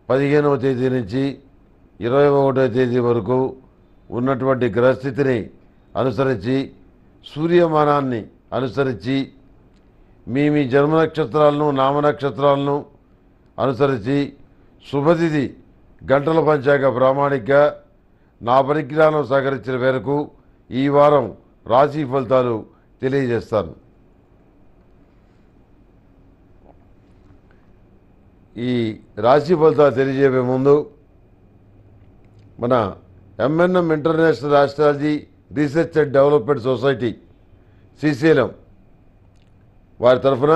పదిహేనవ తేదీ నుంచి ఇరవై ఒకటవ తేదీ వరకు ఉన్నటువంటి గ్రహస్థితిని అనుసరించి సూర్యమానాన్ని అనుసరించి మీ మీ జన్మ నక్షత్రాలను నామ నక్షత్రాలను అనుసరించి శుభతిథి గంటల పంచాంగ ప్రామాణిక నా పరిజ్ఞానం సహకరించిన మేరకు ఈ వారం రాశి ఫలితాలు తెలియజేస్తాను ఈ రాశి ఫలితాలు తెలియజేసే ముందు మన MNM international astrology research and development society Srisailam వారి తరఫున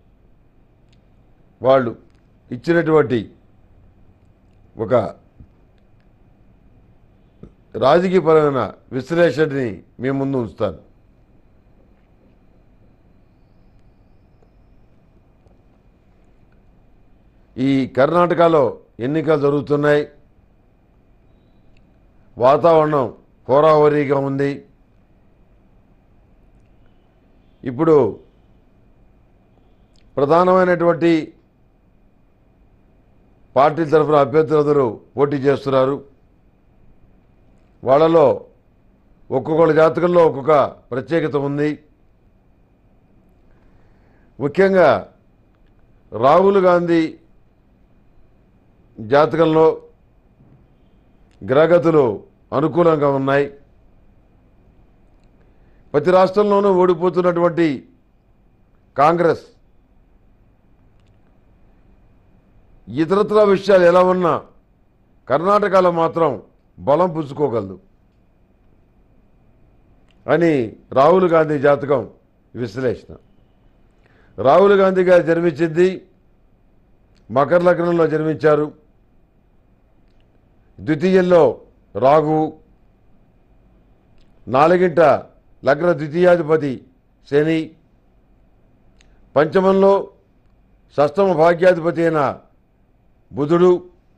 వాళ్ళు ఇచ్చినటువంటి ఒక రాజకీయపరమైన విశ్లేషణని మీ ముందు ఉంచుతాను ఈ కర్ణాటకలో ఎన్నికలు జరుగుతున్నాయి వాతావరణం హోరాహోరీగా ఉంది ఇప్పుడు ప్రధానమైనటువంటి పార్టీల తరఫున అభ్యర్థులందరూ పోటీ చేస్తున్నారు వాళ్ళలో ఒక్కొక్కళ్ళ జాతకంలో ఒక్కొక్క ప్రత్యేకత ఉంది ముఖ్యంగా రాహుల్ గాంధీ జాతకంలో గ్రహగతులు అనుకూలంగా ఉన్నాయి ప్రతి రాష్ట్రంలోనూ ఓడిపోతున్నటువంటి కాంగ్రెస్ ఇతరత్ర విషయాలు ఎలా ఉన్నా కర్ణాటకలో మాత్రం బలం పుచ్చుకోగలదు అని రాహుల్ గాంధీ జాతకం విశ్లేషణ రాహుల్ గాంధీ గారు జన్మించింది మకర లగ్నంలో జన్మించారు ద్వితీయంలో రాగు నాలుగింట లగ్న ద్వితీయాధిపతి శని పంచమంలో షష్టమ భాగ్యాధిపతి అయిన బుధుడు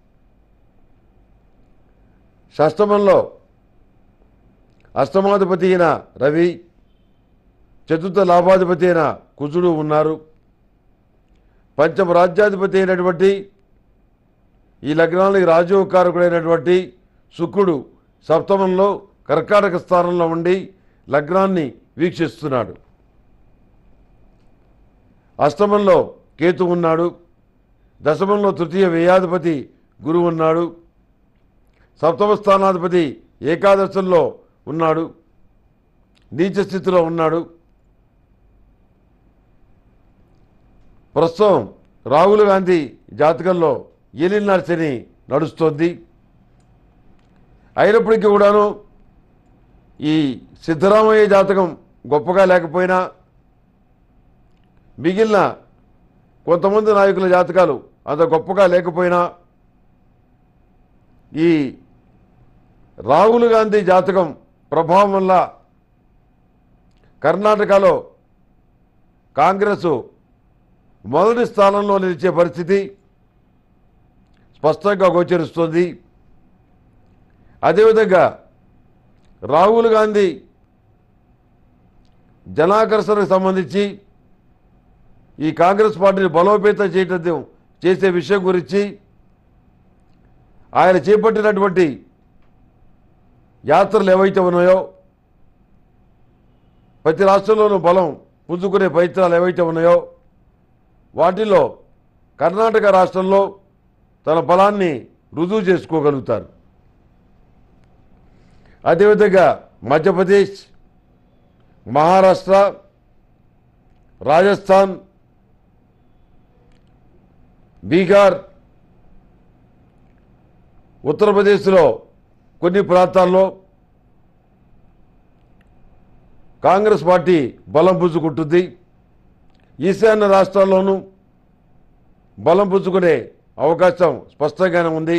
షష్టమంలో అష్టమాధిపతి అయిన రవి చతుర్థ లాభాధిపతి అయిన కుజుడు ఉన్నారు పంచమ రాజ్యాధిపతి అయినటువంటి ఈ లగ్నానికి రాజయోగకారకుడైనటువంటి శుక్రుడు సప్తమంలో కర్కాటక స్థానంలో ఉండి లగ్నాన్ని వీక్షిస్తున్నాడు అష్టమంలో కేతు ఉన్నాడు దశమంలో తృతీయ వ్యయాధిపతి గురువు ఉన్నాడు సప్తమ స్థానాధిపతి ఏకాదశంలో ఉన్నాడు నీచ స్థితిలో ఉన్నాడు ప్రస్తుతం రాహుల్ గాంధీ జాతకంలో ఏలినాడు శని నడుస్తోంది అయినప్పటికీ కూడాను ఈ సిద్ధరామయ్య జాతకం గొప్పగా లేకపోయినా మిగిలిన కొంతమంది నాయకుల జాతకాలు అంత గొప్పగా లేకపోయినా ఈ రాహుల్ గాంధీ జాతకం ప్రభావం వల్ల కర్ణాటకలో కాంగ్రెస్ మొదటి స్థానంలో నిలిచే పరిస్థితి స్పష్టంగా గోచరిస్తుంది అదేవిధంగా రాహుల్ గాంధీ జనాకర్షణకు సంబంధించి ఈ కాంగ్రెస్ పార్టీని బలోపేతం చేయటం చేసే విషయం గురించి ఆయన చేపట్టినటువంటి యాత్రలు ఏవైతే ఉన్నాయో ప్రతి రాష్ట్రంలోనూ బలం పుంజుకునే ప్రయత్నాలు ఏవైతే ఉన్నాయో వాటిలో కర్ణాటక రాష్ట్రంలో తన బలాన్ని రుజువు చేసుకోగలుగుతారు అదేవిధంగా మధ్యప్రదేశ్ మహారాష్ట్ర రాజస్థాన్ బీహార్ ఉత్తరప్రదేశ్లో కొన్ని ప్రాంతాల్లో కాంగ్రెస్ పార్టీ బలం పుంజుకుంటుంది ఈశాన్య రాష్ట్రాల్లోనూ బలం పుంజుకునే అవకాశం స్పష్టంగానే ఉంది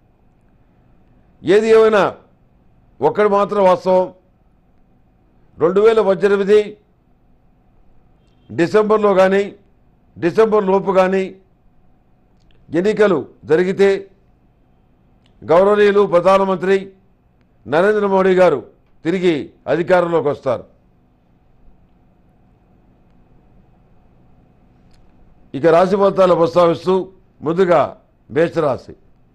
ఏది ఏమైనా ఒక్కటి మాత్రం వాస్తవం రెండు వేల పద్దెనిమిది డిసెంబర్లో కానీ డిసెంబర్ లోపు కానీ ఎన్నికలు జరిగితే గౌరవనీయులు ప్రధానమంత్రి నరేంద్ర మోడీ గారు తిరిగి అధికారంలోకి వస్తారు ఇక రాశి ఫలితాలు ప్రస్తావిస్తూ ముందుగా మేషరాశి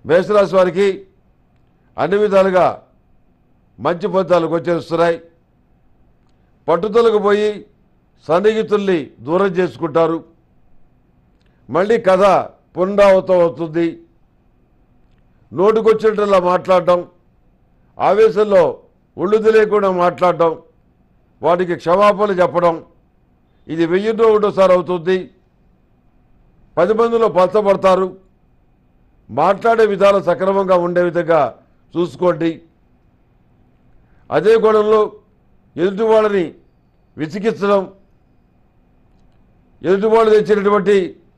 మేషరాశి వారికి అన్ని విధాలుగా మంచి ఫలితాలు గోచరిస్తున్నాయి పట్టుదలకు పోయి సన్నిహితుల్ని దూరం చేసుకుంటారు మళ్ళీ కథ పునరావృతం అవుతుంది నోటుకొచ్చినట్లా మాట్లాడటం ఆవేశంలో ఒళ్ళు తెలియకుండా మాట్లాడటం వాటికి క్షమాపణలు చెప్పడం ఇది వెయ్యిన్నో ఒకటోసారి అవుతుంది పది మందిలో పలచబడతారు మాట్లాడే విధానం సక్రమంగా ఉండే విధంగా చూసుకోండి అదే కోణంలో ఎదుటి వాళ్ళని విసిగించడం ఎదుటి వాళ్ళు తెచ్చినటువంటి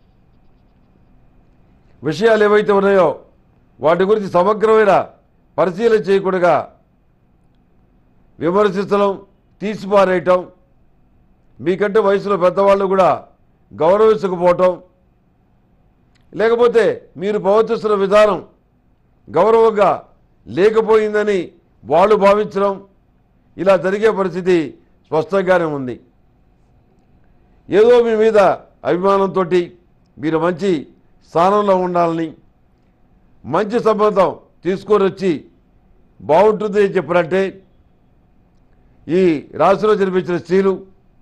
విషయాలు ఏవైతే ఉన్నాయో వాటి గురించి సమగ్రమైన పరిశీలన చేయకుండా విమర్శించడం తీసిపారేయటం మీకంటే వయసులో పెద్దవాళ్ళు కూడా గౌరవించకపోవటం లేకపోతే మీరు ప్రవర్తిస్తున్న విధానం గౌరవంగా లేకపోయిందని వాళ్ళు భావించడం ఇలా జరిగే పరిస్థితి స్పష్టంగానే ఉంది ఏదో మీ మీద అభిమానంతో మీరు మంచి స్థానంలో ఉండాలని మంచి సంబంధం తీసుకొని వచ్చి బాగుంటుంది అని చెప్పినట్టే ఈ రాశిలో జన్మించిన స్త్రీలు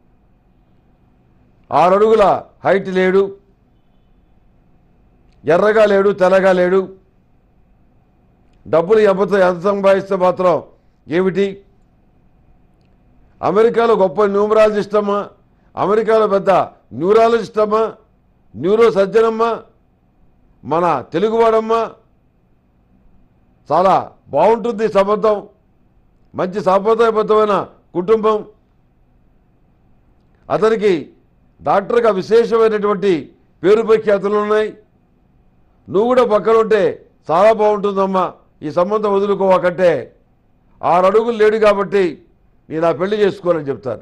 ఆరు అడుగుల హైట్ లేడు ఎర్రగా లేడు తెల్లగా లేడు డబ్బులు ఎంత ఎంత సంపాదిస్తే మాత్రం ఏమిటి అమెరికాలో గొప్ప న్యూమరాలజిస్టమ్మా అమెరికాలో పెద్ద న్యూరాలజిస్టమ్మా న్యూరో సర్జనమ్మా మన తెలుగువాడమ్మా చాలా బాగుంటుంది సంబంధం మంచి సాంప్రదాయబద్ధమైన కుటుంబం అతనికి డాక్టర్గా విశేషమైనటువంటి పేరు ప్రఖ్యాతులు ఉన్నాయి నువ్వు కూడా పక్కన ఉంటే చాలా బాగుంటుందమ్మా ఈ సంబంధం వదులుకోవాకంటే ఆరు అడుగులు లేడు కాబట్టి నేను ఆ పెళ్లి చేసుకోవాలని చెప్తారు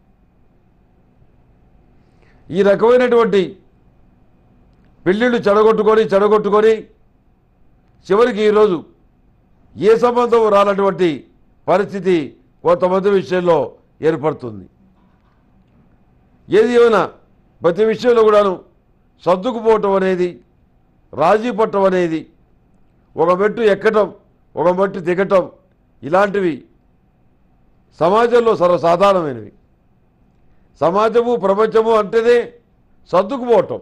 ఈ రకమైనటువంటి పెళ్ళిళ్ళు చెడగొట్టుకొని చెడగొట్టుకొని చివరికి ఈరోజు ఏ సంబంధం రానటువంటి పరిస్థితి కొంతమంది విషయంలో ఏర్పడుతుంది ఏది ఏమైనా ప్రతి విషయంలో కూడాను సర్దుకుపోవటం అనేది రాజీ పట్టం అనేది ఒక మెట్టు ఎక్కటం ఒక మెట్టు దిగటం ఇలాంటివి సమాజంలో సర్వసాధారణమైనవి సమాజము ప్రపంచము అంటేనే సర్దుకుపోవటం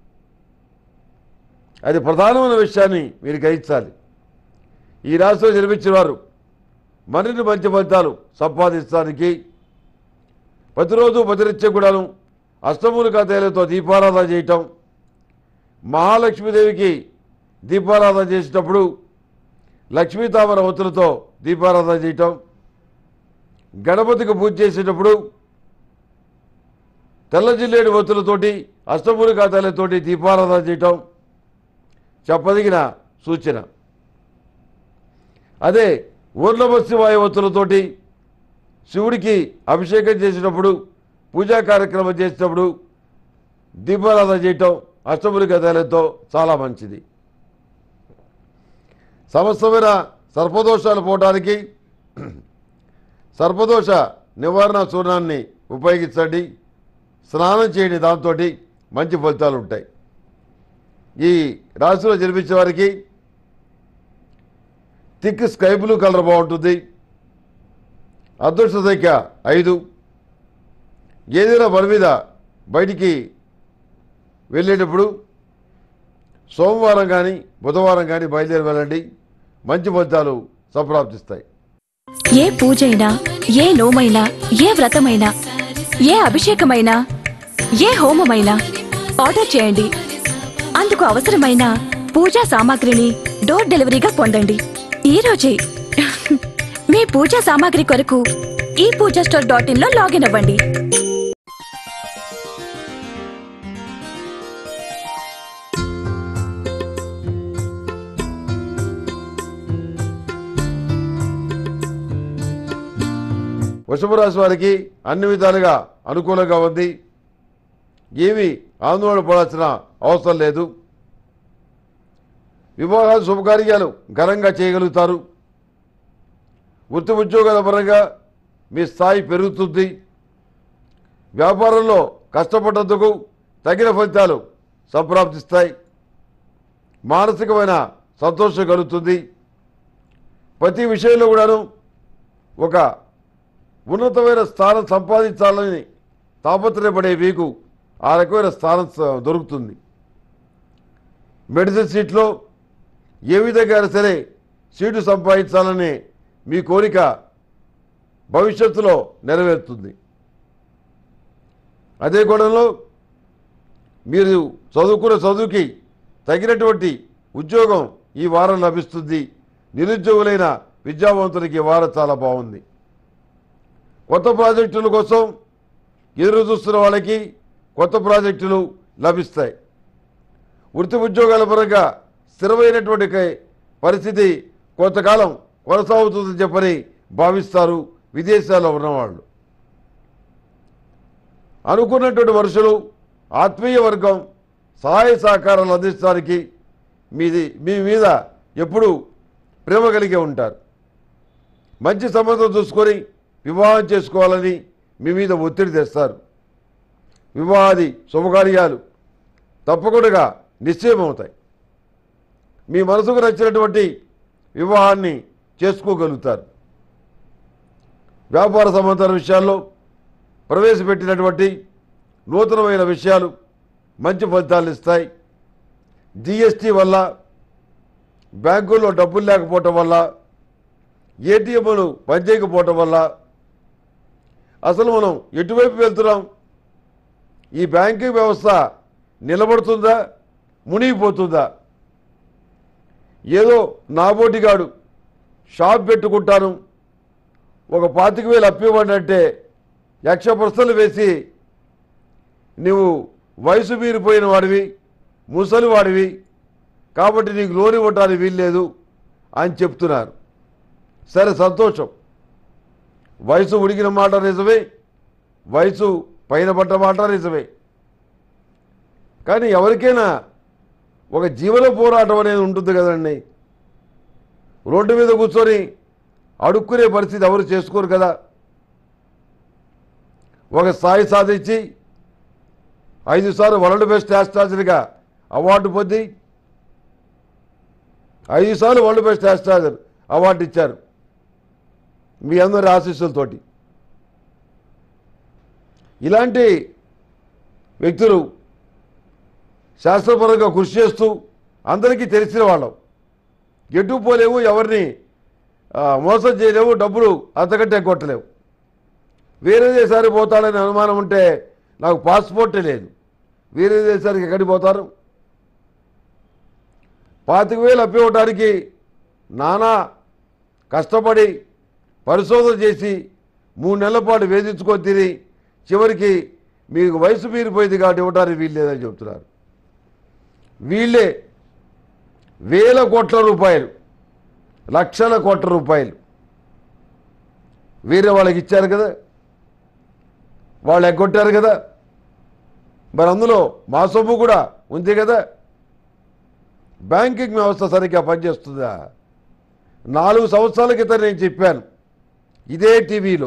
అది ప్రధానమైన విషయాన్ని మీరు గ్రహించాలి ఈ రాశిలో జన్మించిన వారు మరిన్ని మంచి ఫలితాలు సంపాదించడానికి ప్రతిరోజు ప్రతినిత్యం కూడాను అష్టమూలికా తేలతో దీపారాధన చేయటం మహాలక్ష్మీదేవికి దీపారాధన చేసేటప్పుడు లక్ష్మీ తామర ఒత్తులతో దీపారాధన చేయటం గణపతికి పూజ చేసేటప్పుడు తెల్ల జిల్లేడు ఒత్తులతోటి అష్టమూలికా తేలతోటి దీపారాధన చేయటం చెప్పదగిన సూచన అదే ఊర్ణమశివాయ ఒత్తులతోటి శివుడికి అభిషేకం చేసినప్పుడు పూజా కార్యక్రమం చేసినప్పుడు దీపారాధన చేయటం అష్టములి గదాలతో చాలా మంచిది సమస్తమైన సర్పదోషాలు పోవడానికి సర్పదోష నివారణ చూర్ణాన్ని ఉపయోగించండి స్నానం చేయండి దాంతో మంచి ఫలితాలు ఉంటాయి ఈ రాశిలో జన్మించే వారికి థిక్ స్కై బ్లూ కలర్ బాగుంటుంది అదృష్ట సంఖ్య ఐదు ఏదైనా పని మీద బయటికి వెళ్ళేటప్పుడు సోమవారం కానీ బుధవారం కానీ బయలుదేరి వెళ్ళండి మంచి ఫలితాలు సంప్రాప్తిస్తాయి ఏ పూజైనా ఏ నోమైనా ఏ వ్రతమైనా ఏ అభిషేకమైనా ఏ హోమమైనా ఆర్డర్ చేయండి అందుకు అవసరమైన పూజా సామాగ్రిని డోర్ డెలివరీగా పొందండి ఈ రోజే మీ పూజా సామాగ్రి కొరకు ఈ పూజా స్టోర్ డాట్ ఇన్ లో లాగిన్ అవ్వండి వృషభ రాశి వారికి అన్ని విధాలుగా అనుకూలంగా ఉంది ఏమీ ఆందోళన పడాల్సిన అవసరం లేదు వివాహాలు శుభకార్యాలు ఘనంగా చేయగలుగుతారు వృత్తి ఉద్యోగాల పరంగా మీ స్థాయి పెరుగుతుంది వ్యాపారంలో కష్టపడ్డందుకు తగిన ఫలితాలు సంప్రాప్తిస్తాయి మానసికమైన సంతోషం కలుగుతుంది ప్రతి విషయంలో కూడాను ఒక ఉన్నతమైన స్థానం సంపాదించాలని తాపత్రయపడే మీకు ఆ రకమైన స్థానం స- దొరుకుతుంది మెడిసిన్ సీట్లో ఏ విధంగా అయినా సరే సీటు సంపాదించాలనే మీ కోరిక భవిష్యత్తులో నెరవేరుతుంది అదే కోణంలో మీరు చదువుకున్న చదువుకి తగినటువంటి ఉద్యోగం ఈ వారం లభిస్తుంది నిరుద్యోగులైన విద్యావంతులకి ఈ వారం చాలా బాగుంది కొత్త ప్రాజెక్టుల కోసం ఎదురు చూస్తున్న వాళ్ళకి కొత్త ప్రాజెక్టులు లభిస్తాయి వృత్తి ఉద్యోగాల పరంగా స్థిరమైనటువంటి క- పరిస్థితి కొంతకాలం కొనసాగుతుందని చెప్పని భావిస్తారు విదేశాల్లో ఉన్నవాళ్ళు అనుకున్నటువంటి మనుషులు ఆత్మీయ వర్గం సహాయ సహకారాలు అందించడానికి మీది మీ మీద ఎప్పుడూ ప్రేమ కలిగి ఉంటారు మంచి సంబంధం చూసుకొని వివాహం చేసుకోవాలని మీ మీద ఒత్తిడి తెస్తారు వివాహాది శుభకార్యాలు తప్పకుండా నిశ్చయమవుతాయి మీ మనసుకు నచ్చినటువంటి వివాహాన్ని చేసుకోగలుగుతారు వ్యాపార సంబంధాల విషయాల్లో ప్రవేశపెట్టినటువంటి నూతనమైన విషయాలు మంచి ఫలితాలు ఇస్తాయి జిఎస్టీ వల్ల బ్యాంకుల్లో డబ్బులు లేకపోవటం వల్ల ఏటీఎంలు పనిచేయకపోవటం వల్ల అసలు మనం ఎటువైపు వెళ్తున్నాం ఈ బ్యాంకింగ్ వ్యవస్థ నిలబడుతుందా మునిగిపోతుందా ఏదో నాబోటిగాడు షాప్ పెట్టుకుంటాను ఒక పాతిక వేలు అప్పివ్వండి అంటే యక్ష ప్రశ్నలు వేసి నువ్వు వయసు మీరిపోయిన వాడివి ముసలి వాడివి కాబట్టి నీకు లోన్ ఇవ్వటానికి వీల్లేదు అని చెప్తున్నారు సరే సంతోషం వయసు ఉడికిన మాట నిజమే వయసు పైన పడ్డ మాట నిజమే కానీ ఎవరికైనా ఒక జీవన పోరాటం అనేది ఉంటుంది కదండి రోడ్డు మీద కూర్చొని అడుక్కునే పరిస్థితి ఎవరు చేసుకోరు కదా ఒక స్థాయి సాధించి ఐదు సార్లు వరల్డ్ బెస్ట్ యాస్ట్రాజర్గా అవార్డు పొంది ఐదు సార్లు వరల్డ్ బెస్ట్ యాస్ట్రాజర్ అవార్డు ఇచ్చారు మీ అందరి ఆశీస్సులతోటి ఇలాంటి వ్యక్తులు శాస్త్రపరంగా కృషి చేస్తూ అందరికీ తెలిసిన వాళ్ళం ఎటు పోలేవు ఎవరిని ఆ, మోసం చేయలేవు డబ్బులు అంతకంటే కొట్టలేవు వేరే దేశానికి పోతాడని అనుమానం ఉంటే నాకు పాస్పోర్టే లేదు వేరే దేశానికి ఎక్కడికి పోతారు పాతిక వేలు అప్పివ్వటానికి నానా కష్టపడి పరిశోధన చేసి మూడు నెలల పాటు వేధించుకొని తిని చివరికి మీకు వయసు మీరిపోయింది కాబట్టి ఇవ్వడానికి వీలు లేదని చెప్తున్నారు వీళ్ళే వేల కోట్ల రూపాయలు లక్షల కోట్ల రూపాయలు వేరే వాళ్ళకి ఇచ్చారు కదా వాళ్ళు ఎగ్గొట్టారు కదా మరి అందులో మా సొమ్ము కూడా ఉంది కదా బ్యాంకింగ్ వ్యవస్థ సరిగ్గా పనిచేస్తుందా నాలుగు సంవత్సరాల క్రితం నేను చెప్పాను ఇదే టీవీలో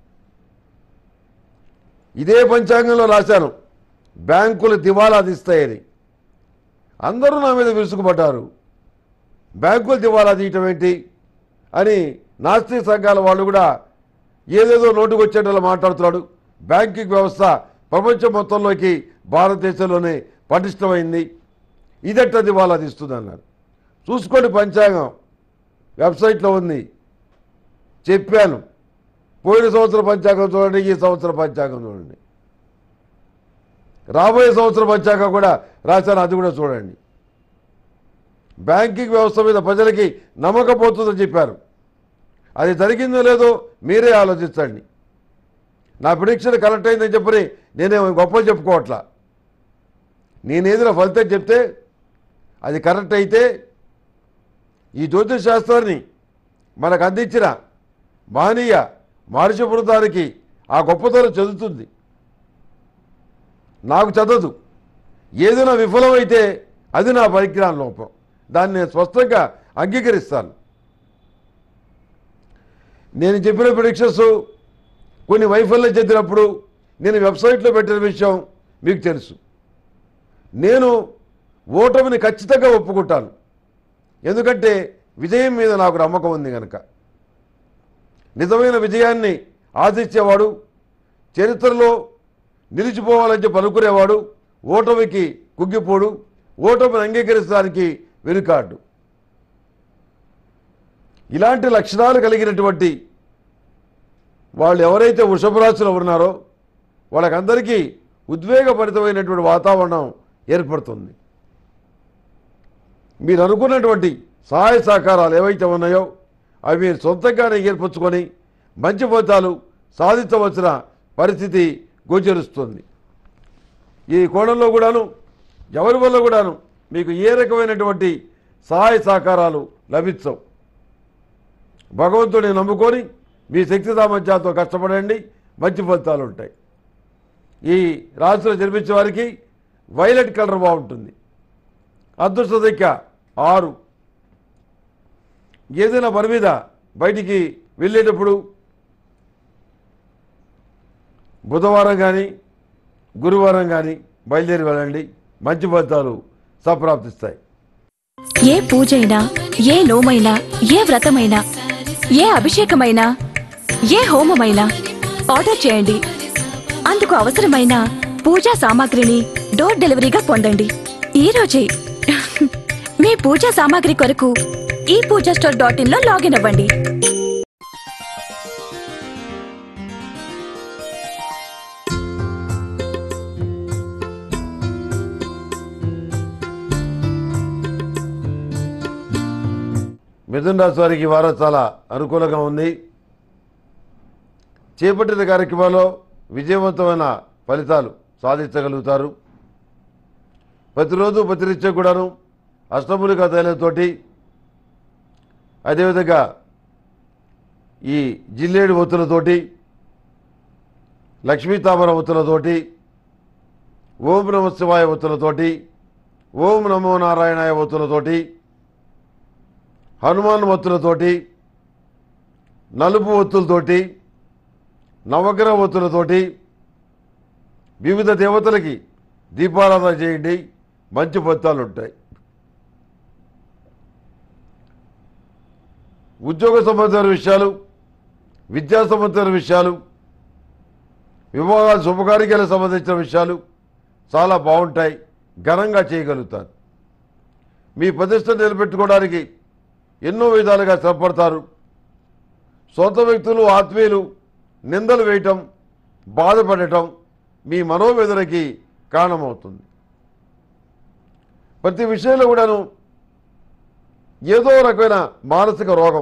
ఇదే పంచాంగంలో రాశాను బ్యాంకులు దివాలా తీస్తాయని అందరూ నా మీద విరుసుకుపడ్డారు బ్యాంకులు దివాలా తీయటం ఏంటి అని నాస్తిక సంఘాల వాళ్ళు కూడా ఏదేదో నోటుకు వచ్చేటలా మాట్లాడుతున్నాడు బ్యాంకింగ్ వ్యవస్థ ప్రపంచం మొత్తంలోకి భారతదేశంలోనే పటిష్టమైంది ఇదెట్ట దివాలా తీస్తుంది అన్నారు చూసుకోండి పంచాంగం వెబ్సైట్లో ఉంది చెప్పాను పోయిన సంవత్సరం పంచాంగం చూడండి ఈ సంవత్సరం పంచాంగం చూడండి రాబోయే సంవత్సరం పంచాంగం కూడా రాశాను అది కూడా చూడండి బ్యాంకింగ్ వ్యవస్థ మీద ప్రజలకి నమ్మకం పోతుందని చెప్పారు అది జరిగిందో లేదో మీరే ఆలోచించండి నా ప్రిడిక్షన్ కరెక్ట్ అయిందని చెప్పని నేనేమో గొప్పలు చెప్పుకోవట్లా నేనేదైనా ఫలితం చెప్తే అది కరెక్ట్ అయితే ఈ జ్యోతిష్ శాస్త్రాన్ని మనకు అందించిన మానీయ మహర్షి బృందానికి ఆ గొప్పతనం చదువుతుంది నాకు చదవదు ఏదైనా విఫలమైతే అది నా పరిజ్ఞాన లోపం దాన్ని నేను స్పష్టంగా అంగీకరిస్తాను నేను చెప్పిన ప్రిడిక్షన్స్ కొన్ని వైఫల్యం చెందినప్పుడు నేను వెబ్సైట్లో పెట్టిన విషయం మీకు తెలుసు నేను ఓటమిని ఖచ్చితంగా ఒప్పుకుంటాను ఎందుకంటే విజయం మీద నాకు నమ్మకం ఉంది కనుక నిజమైన విజయాన్ని ఆశించేవాడు చరిత్రలో నిలిచిపోవాలని చెప్పి అనుకునేవాడు ఓటమికి కుగ్గిపోడు ఓటమిని అంగీకరించడానికి వెనుకాడు ఇలాంటి లక్షణాలు కలిగినటువంటి వాళ్ళు ఎవరైతే వృషభ రాశిలో ఉన్నారో వాళ్ళకందరికీ ఉద్వేగభరితమైనటువంటి వాతావరణం ఏర్పడుతుంది మీరు అనుకున్నటువంటి సహాయ సహకారాలు ఏవైతే ఉన్నాయో అవి మీరు సొంతంగానే ఏర్పరచుకొని మంచి ఫలితాలు సాధించవలసిన పరిస్థితి గోచరిస్తుంది ఈ కోణంలో కూడాను ఎవరి వల్ల కూడాను మీకు ఏ రకమైనటువంటి సహాయ సహకారాలు లభించవు భగవంతుడిని నమ్ముకొని మీ శక్తి సామర్థ్యాలతో కష్టపడండి మంచి ఫలితాలు ఉంటాయి ఈ రాశిలో జన్మించే వారికి వైలెట్ కలర్ బాగుంటుంది అదృష్ట సంఖ్య ఆరు ఏదైనా పని మీద బయటికి వెళ్ళేటప్పుడు బుధవారం కానీ గురువారం కానీ బయలుదేరి వెళ్ళండి మంచి ఫలితాలు సంప్రాప్తిస్తాయి ఏ పూజైనా ఏ నోమైనా ఏ వ్రతమైనా ఏ అభిషేకమైనా ఏ హోమమైనా ఆర్డర్ చేయండి అందుకు అవసరమైన పూజా సామాగ్రిని డోర్ డెలివరీగా పొందండి ఈ రోజే మీ పూజా సామాగ్రి కొరకు ఈ పూజా స్టోర్ డాట్ ఇన్ లో లాగిన్ అవ్వండి మిథున రాశి వారికి ఈ వారం చాలా అనుకూలంగా ఉంది చేపట్టిన కార్యక్రమాల్లో విజయవంతమైన ఫలితాలు సాధించగలుగుతారు ప్రతిరోజు ప్రతినిత్యం కూడాను అష్టములిక తైలంతోటి అదేవిధంగా ఈ జిల్లేడు ఒత్తులతోటి లక్ష్మీ తామర ఒత్తులతోటి ఓం నమ శివాయ ఒత్తులతోటి ఓం నమో నారాయణాయ ఒత్తులతోటి హనుమాన్ ఒత్తులతోటి నలుపు ఒత్తులతోటి నవగ్రహ ఒత్తులతోటి వివిధ దేవతలకి దీపారాధన చేయండి మంచి ఫలితాలు ఉంటాయి ఉద్యోగ సంబంధమైన విషయాలు విద్యా సంబంధమైన విషయాలు వివాహాలు శుభకార్యాలకు సంబంధించిన విషయాలు చాలా బాగుంటాయి ఘనంగా చేయగలుగుతారు మీ ప్రతిష్ట నిలబెట్టుకోవడానికి ఎన్నో విధాలుగా శ్రమపడతారు సొంత వ్యక్తులు ఆత్మీయులు నిందలు వేయటం బాధపడటం మీ మనోవేదనకి కారణమవుతుంది ప్రతి విషయంలో కూడాను ఏదో రకమైన మానసిక రోగం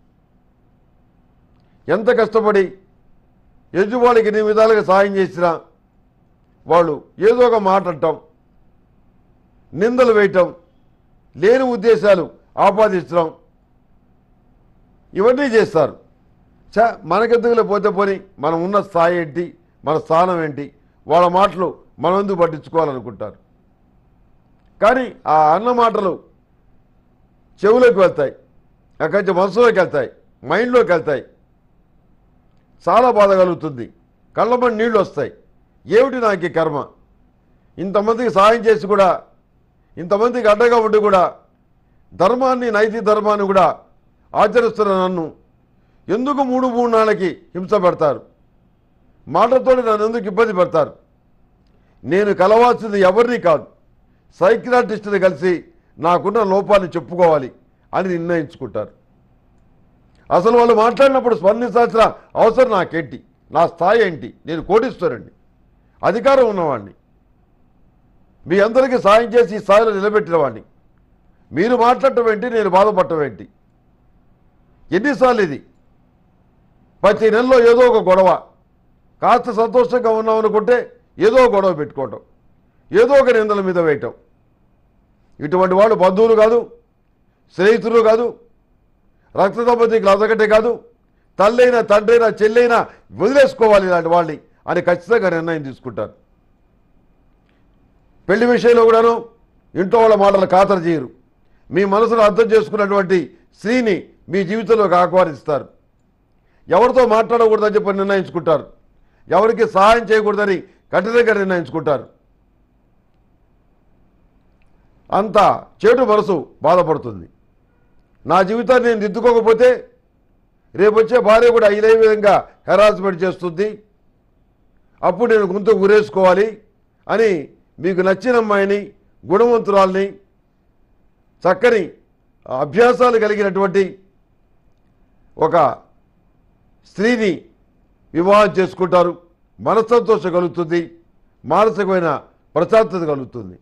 ఎంత కష్టపడి ఎదుటివాళ్ళకి ఎన్ని విధాలుగా సాయం చేసినా వాళ్ళు ఏదో ఒక మాట అంటాం నిందలు వేయటం లేని ఉద్దేశాలు ఆపాదించడం ఇవన్నీ చేస్తారు చ మనకెందుకులే పోతే పోని మనం ఉన్న స్థాయి ఏంటి మన స్థానం ఏంటి వాళ్ళ మాటలు మనం ఎందుకు పట్టించుకోవాలనుకుంటారు కానీ ఆ అన్న మాటలు చెవులోకి వెళ్తాయి అక్కడి నుంచి మనసులోకి వెళ్తాయి మైండ్లోకి వెళ్తాయి చాలా బాధ కలుగుతుంది కళ్ళమని నీళ్ళు వస్తాయి ఏమిటి నాకు ఈ కర్మ ఇంతమందికి సాయం చేసి కూడా ఇంతమందికి అడ్డగా ఉండి కూడా ధర్మాన్ని నైతిక ధర్మాన్ని కూడా ఆచరిస్తున్న నన్ను ఎందుకు మూడు మూడు నాళ్ళకి హింస పెడతారు మాటలతో నన్ను ఎందుకు ఇబ్బంది పెడతారు నేను కలవాల్సింది ఎవరిని కాదు సైక్రాటిస్ట్ని కలిసి నాకున్న లోపాన్ని చెప్పుకోవాలి అని నిర్ణయించుకుంటారు అసలు వాళ్ళు మాట్లాడినప్పుడు స్పందించాల్సిన అవసరం నాకేంటి నా స్థాయి ఏంటి నేను కోటిస్తానండి అధికారం ఉన్నవాడిని మీ అందరికీ సాయం చేసి ఈ స్థాయిలో నిలబెట్టిన వాడిని మీరు మాట్లాడటం ఏంటి నేను బాధపడటం ఏంటి ఎన్నిసార్లు ఇది ప్రతి నెలలో ఏదో ఒక గొడవ కాస్త సంతోషంగా ఉన్నాం అనుకుంటే ఏదో ఒక గొడవ పెట్టుకోవటం ఏదో ఒక నిందల మీద వేయటం ఇటువంటి వాళ్ళు బంధువులు కాదు స్నేహితులు కాదు రక్త సంబంధికులు అదొకటే కాదు తల్లైనా తండ్రైనా చెల్లైనా వదిలేసుకోవాలి ఇలాంటి వాళ్ళని అని ఖచ్చితంగా నిర్ణయం తీసుకుంటారు పెళ్లి విషయంలో కూడాను ఇంట్లో వాళ్ళ మాటలు ఖాతరు చేయరు మీ మనసును అర్థం చేసుకున్నటువంటి స్త్రీని మీ జీవితంలోకి ఆహ్వానిస్తారు ఎవరితో మాట్లాడకూడదని చెప్పి నిర్ణయించుకుంటారు ఎవరికి సహాయం చేయకూడదని కఠినంగా నిర్ణయించుకుంటారు అంత చెడు మనసు బాధపడుతుంది నా జీవితాన్ని నేను దిద్దుకోకపోతే రేపు వచ్చే భార్య కూడా ఇదే విధంగా హెరాస్మెంట్ చేస్తుంది అప్పుడు నేను గొంతు గురేసుకోవాలి అని మీకు నచ్చిన అమ్మాయిని గుణవంతురాల్ని చక్కని అభ్యాసాలు కలిగినటువంటి ఒక స్త్రీని వివాహం చేసుకుంటారు మనస్సంతోషం కలుగుతుంది మానసికమైన ప్రశాంతత కలుగుతుంది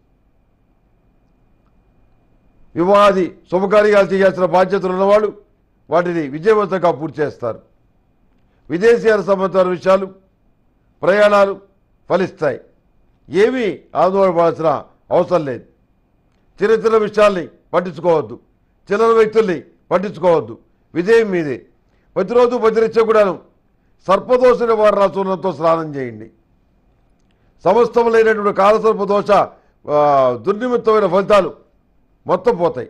వివాహాది శుభకార్యాలు చేయాల్సిన బాధ్యతలు ఉన్నవాళ్ళు వాటిని విజయవంతంగా పూర్తి చేస్తారు విదేశీయాల సంబంధాల విషయాలు ప్రయాణాలు ఫలిస్తాయి ఏమీ ఆందోళన పడాల్సిన అవసరం లేదు చిన్న చిన్న విషయాల్ని పట్టించుకోవద్దు చిన్న వ్యక్తుల్ని పట్టించుకోవద్దు విజయం మీదే ప్రతిరోజు ప్రతినిత్యం కూడాను సర్పదోష నివారణ చూర్ణంతో స్నానం చేయండి సమస్తములైనటువంటి కాలసర్పదోష ఆ, దుర్నిమిత్తమైన ఫలితాలు మొత్తం పోతాయి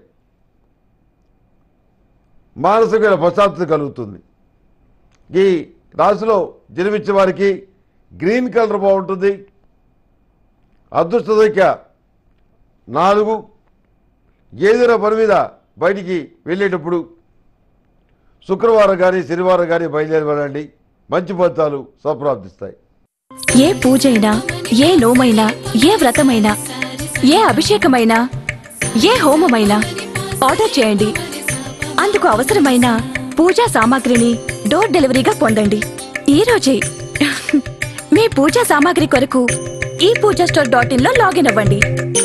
మానసికమైన ప్రశాంతత కలుగుతుంది ఈ రాశిలో జన్మించే వారికి గ్రీన్ కలర్ బాగుంటుంది అదృష్ట సంఖ్య నాలుగు ఏదైనా పని మీద బయటికి వెళ్ళేటప్పుడు శుక్రవారం కానీ శనివారం కానీ బయలుదేరి వెళ్ళండి మంచి ఫలితాలు సంప్రాప్తిస్తాయి ఏ పూజైనా ఏ నోమైనా ఏ వ్రతమైనా ఏ అభిషేకమైనా ఏ హోమమైనా ఆర్డర్ చేయండి అందుకు అవసరమైన పూజా సామాగ్రిని డోర్ డెలివరీగా పొందండి ఈ రోజే మీ పూజా సామాగ్రి కొరకు ఈ పూజా స్టోర్ డాట్ ఇన్ లో లాగిన్ అవ్వండి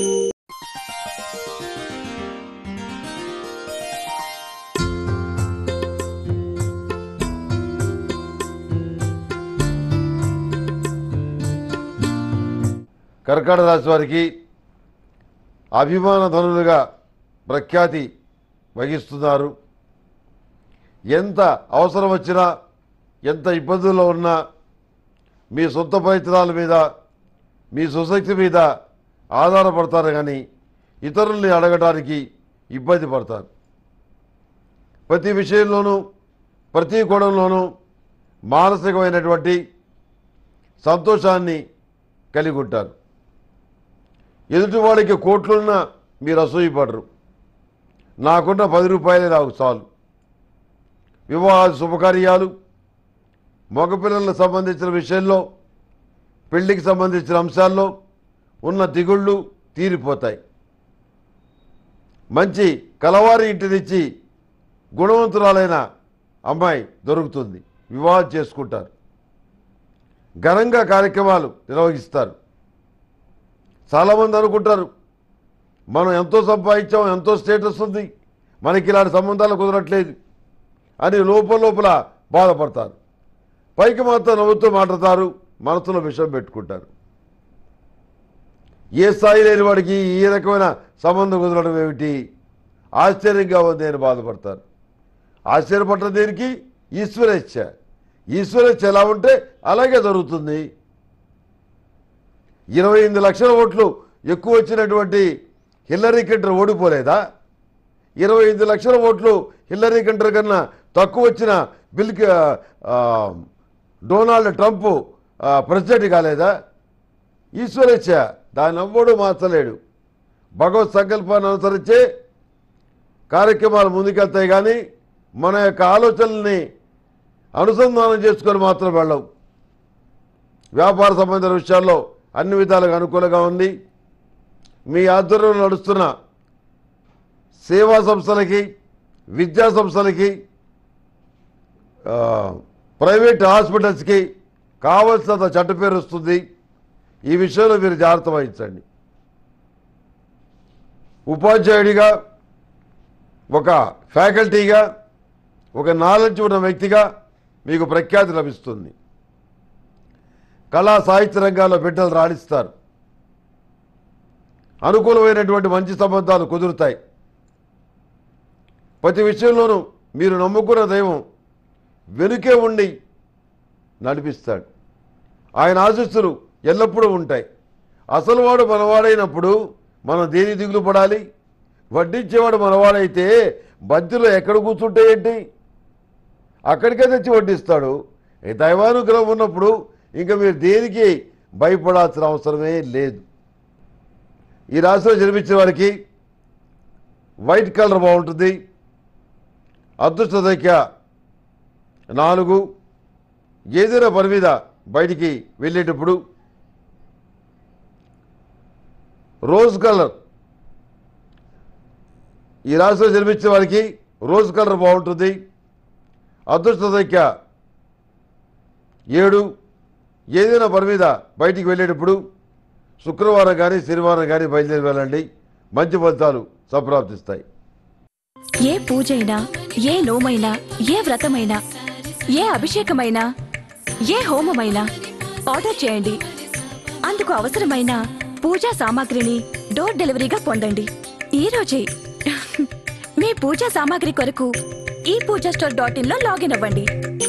కర్కాటక రాశి వారికి అభిమాన ధనులుగా ప్రఖ్యాతి వహిస్తున్నారు ఎంత అవసరం వచ్చినా ఎంత ఇబ్బందుల్లో ఉన్నా మీ సొంత ప్రయత్నాల మీద మీ సుశక్తి మీద ఆధారపడతారు కానీ ఇతరుల్ని అడగడానికి ఇబ్బంది పడతారు ప్రతి విషయంలోనూ ప్రతి కోణంలోనూ మానసికమైనటువంటి సంతోషాన్ని కలిగి ఉంటారు ఎదుటి వాళ్ళకి కోట్లున్నా మీరు అసూయపడరు నాకున్న పది రూపాయలే నాకు చాలు వివాహ శుభకార్యాలు మగపిల్లలకు సంబంధించిన విషయంలో పెళ్లికి సంబంధించిన అంశాల్లో ఉన్న దిగుళ్ళు తీరిపోతాయి మంచి కలవారి ఇంటి నుంచి గుణవంతురాలైన అమ్మాయి దొరుకుతుంది వివాహం చేసుకుంటారు ఘనంగా కార్యక్రమాలు నిర్వహిస్తారు చాలామంది అనుకుంటారు మనం ఎంతో సంపాదించాం ఎంతో స్టేటస్ ఉంది మనకి ఇలాంటి సంబంధాలు కుదరట్లేదు అని లోపల లోపల బాధపడతారు పైకి మాత్రం నవ్వుతూ మాట్లాడతారు మనసులో విషయం పెట్టుకుంటారు ఏ స్థాయి లేని వాడికి ఈ రకమైన సంబంధం కుదరడం ఏమిటి ఆశ్చర్యంగా ఉంది అని బాధపడతారు ఆశ్చర్యపడ్డ దేనికి ఈశ్వరేచ్ఛ ఈశ్వరేచ్ఛ ఎలా ఉంటే అలాగే జరుగుతుంది ఇరవై ఎనిమిది లక్షల ఓట్లు ఎక్కువ వచ్చినటువంటి హిల్లరీ క్లింటన్ ఓడిపోలేదా ఇరవై ఎనిమిది లక్షల ఓట్లు హిల్లరీ క్లింటన్ కన్నా తక్కువ వచ్చిన బిల్ కి- ఆ, డొనాల్డ్ ట్రంప్ ఆ, ప్రెసిడెంట్ కాలేదా ఈశ్వరేచ్ఛ దాన్ని ఎవ్వడు మార్చలేడు భగవత్ సంకల్పాన్ని అనుసరించే కార్యక్రమాలు ముందుకెళ్తాయి కానీ మన యొక్క ఆలోచనల్ని అనుసంధానం చేసుకొని మాత్రం వెళ్ళవు వ్యాపార సంబంధించిన విషయాల్లో అన్ని విధాలుగా అనుకూలంగా ఉంది మీ ఆధ్వర్యంలో నడుస్తున్న సేవా సంస్థలకి విద్యా సంస్థలకి ఆ, ప్రైవేట్ హాస్పిటల్స్కి కావలసినంత చట్ట పేరు వస్తుంది ఈ విషయంలో మీరు జాగ్రత్త వహించండి ఉపాధ్యాయుడిగా ఒక ఫ్యాకల్టీగా ఒక నాలెడ్జ్ ఉన్న వ్యక్తిగా మీకు ప్రఖ్యాతి లభిస్తుంది కళా సాహిత్య రంగాల్లో బిడ్డలు రాణిస్తారు అనుకూలమైనటువంటి మంచి సంబంధాలు కుదురుతాయి ప్రతి విషయంలోనూ మీరు నమ్ముకున్న దైవం వెనుకే ఉండి నడిపిస్తాడు ఆయన ఆశస్సులు ఎల్లప్పుడూ ఉంటాయి అసలు వాడు మనవాడైనప్పుడు మనం దేని దిగులు పడాలి వడ్డించేవాడు మనవాడైతే బంతిలో ఎక్కడ కూర్చుంటే ఏంటి అక్కడికే తెచ్చి వడ్డిస్తాడు ఈ దైవానుగ్రహం ఉన్నప్పుడు ఇంకా మీరు దేనికి భయపడాల్సిన అవసరమే లేదు ఈ రాశిలో జన్మించిన వారికి వైట్ కలర్ బాగుంటుంది అదృష్ట సంఖ్య నాలుగు ఏదైనా పని మీద బయటికి వెళ్ళేటప్పుడు రోజ్ కలర్ ఈ రాశిలో జన్మించిన వారికి రోజ్ కలర్ బాగుంటుంది అదృష్ట సంఖ్య ఏడు ఏదైనా పని మీద బయటికి వెళ్ళేటప్పుడు శుక్రవారం కానీ శనివారం కానీ బయలుదేరి వెళ్ళండి మంచి ఫలితాలు సంప్రాప్తిస్తాయి ఏ పూజైనా ఏ నోమైనా ఏ వ్రతమైనా ఏ అభిషేకమైనా ఏ హోమమైనా ఆర్డర్ చేయండి అందుకు అవసరమైన పూజా సామాగ్రిని డోర్ డెలివరీగా పొందండి ఈ రోజే మీ పూజా సామాగ్రి కొరకు ఈ పూజా స్టోర్ డాట్ ఇన్ లో లాగిన్ అవ్వండి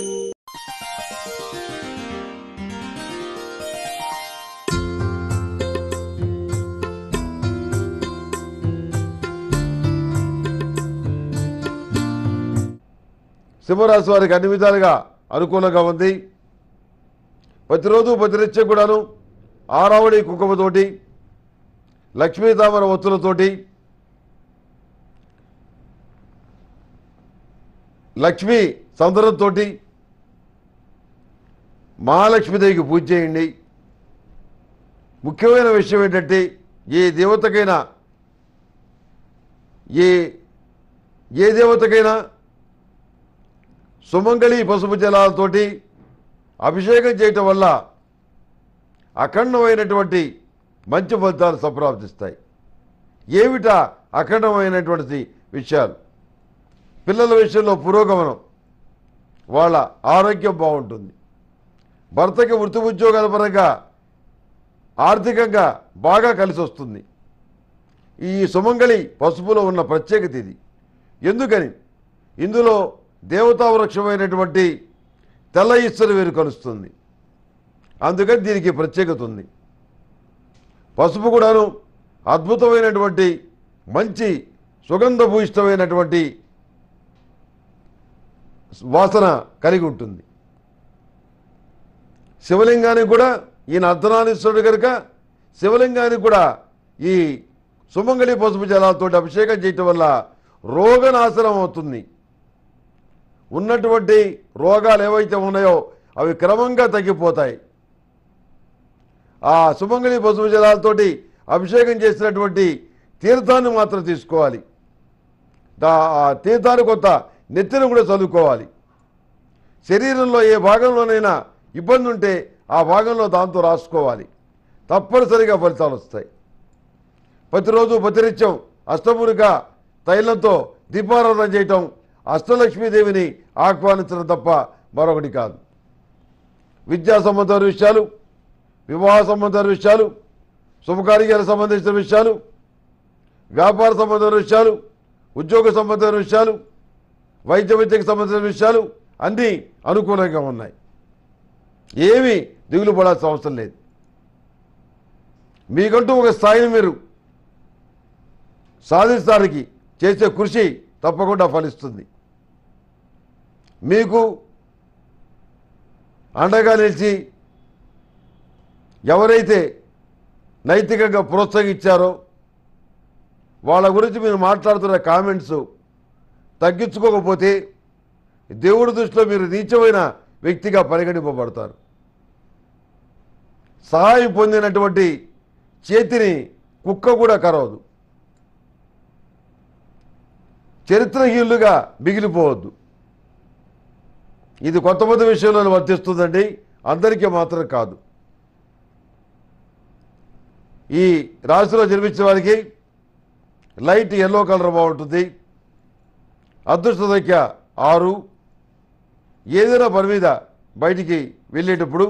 సింహరాశి వారికి అన్ని విధాలుగా అనుకూలంగా ఉంది ప్రతిరోజు ప్రతినిత్యం కూడాను ఆరావళి కుంకుమతోటి లక్ష్మీ తామర ఒత్తులతోటి లక్ష్మీ సందరంతో మహాలక్ష్మీదేవికి పూజ చేయండి ముఖ్యమైన విషయం ఏంటంటే ఏ దేవతకైనా ఏ ఏ దేవతకైనా సుమంగళి పసుపు జలాలతోటి అభిషేకం చేయటం వల్ల అఖండమైనటువంటి మంచి ఫలితాలు సంప్రాప్తిస్తాయి ఏమిటా అఖండమైనటువంటి విషయాలు పిల్లల విషయంలో పురోగమనం వాళ్ళ ఆరోగ్యం బాగుంటుంది భర్తకి వృత్తి ఉద్యోగాల పరంగా ఆర్థికంగా బాగా కలిసి వస్తుంది ఈ సుమంగళి పసుపులో ఉన్న ప్రత్యేకత ఇది ఎందుకని ఇందులో దేవతా వృక్షమైనటువంటి తెల్ల ఈశ్వరు వేరు కలుస్తుంది అందుకని దీనికి ప్రత్యేకత ఉంది పసుపు కూడాను అద్భుతమైనటువంటి మంచి సుగంధభూయిష్టమైనటువంటి వాసన కలిగి ఉంటుంది శివలింగానికి కూడా ఈయన అర్ధనారీశ్వరుడు కనుక శివలింగానికి కూడా ఈ సుమంగళి పసుపు జలాలతో అభిషేకం చేయటం వల్ల రోగనాశనం అవుతుంది ఉన్నటువంటి రోగాలు ఏవైతే ఉన్నాయో అవి క్రమంగా తగ్గిపోతాయి ఆ సుమంగళి పసుపు జలాలతోటి అభిషేకం చేసినటువంటి తీర్థాన్ని మాత్రం తీసుకోవాలి దా- ఆ తీర్థాన్ని కొంత నెత్తిన కూడా చదువుకోవాలి శరీరంలో ఏ భాగంలోనైనా ఇబ్బంది ఉంటే ఆ భాగంలో దాంతో రాసుకోవాలి తప్పనిసరిగా ఫలితాలు వస్తాయి ప్రతిరోజు ప్రతినిత్యం అష్టమునిక తైలంతో దీపారాధన చేయటం అష్టలక్ష్మీదేవిని ఆహ్వానించడం తప్ప మరొకటి కాదు విద్యా సంబంధమైన విషయాలు వివాహ సంబంధమైన విషయాలు శుభకార్యాలకు సంబంధించిన విషయాలు వ్యాపార సంబంధమైన విషయాలు ఉద్యోగ సంబంధమైన విషయాలు వైద్య విద్యకు సంబంధించిన విషయాలు అన్నీ అనుకూలంగా ఉన్నాయి ఏమీ దిగులు పడాల్సిన అవసరం లేదు మీకంటూ ఒక స్థాయిని మీరు సాధించడానికి చేసే కృషి తప్పకుండా ఫలిస్తుంది మీకు అండగా నిలిచి ఎవరైతే నైతికంగా ప్రోత్సహించారో వాళ్ళ గురించి మీరు మాట్లాడుతున్న కామెంట్స్ తగ్గించుకోకపోతే దేవుడి దృష్టిలో మీరు నీచమైన వ్యక్తిగా పరిగణింపబడతారు సహాయం పొందినటువంటి చేతిని కుక్క కూడా కరవదు చరిత్రహీనులుగా మిగిలిపోవద్దు ఇది కొంతమంది విషయంలో వర్తిస్తుందండి అందరికీ మాత్రం కాదు ఈ రాశిలో జన్మించిన వారికి లైట్ ఎల్లో కలర్ బాగుంటుంది అదృష్ట సంఖ్య ఆరు ఏదైనా పని మీద బయటికి వెళ్ళేటప్పుడు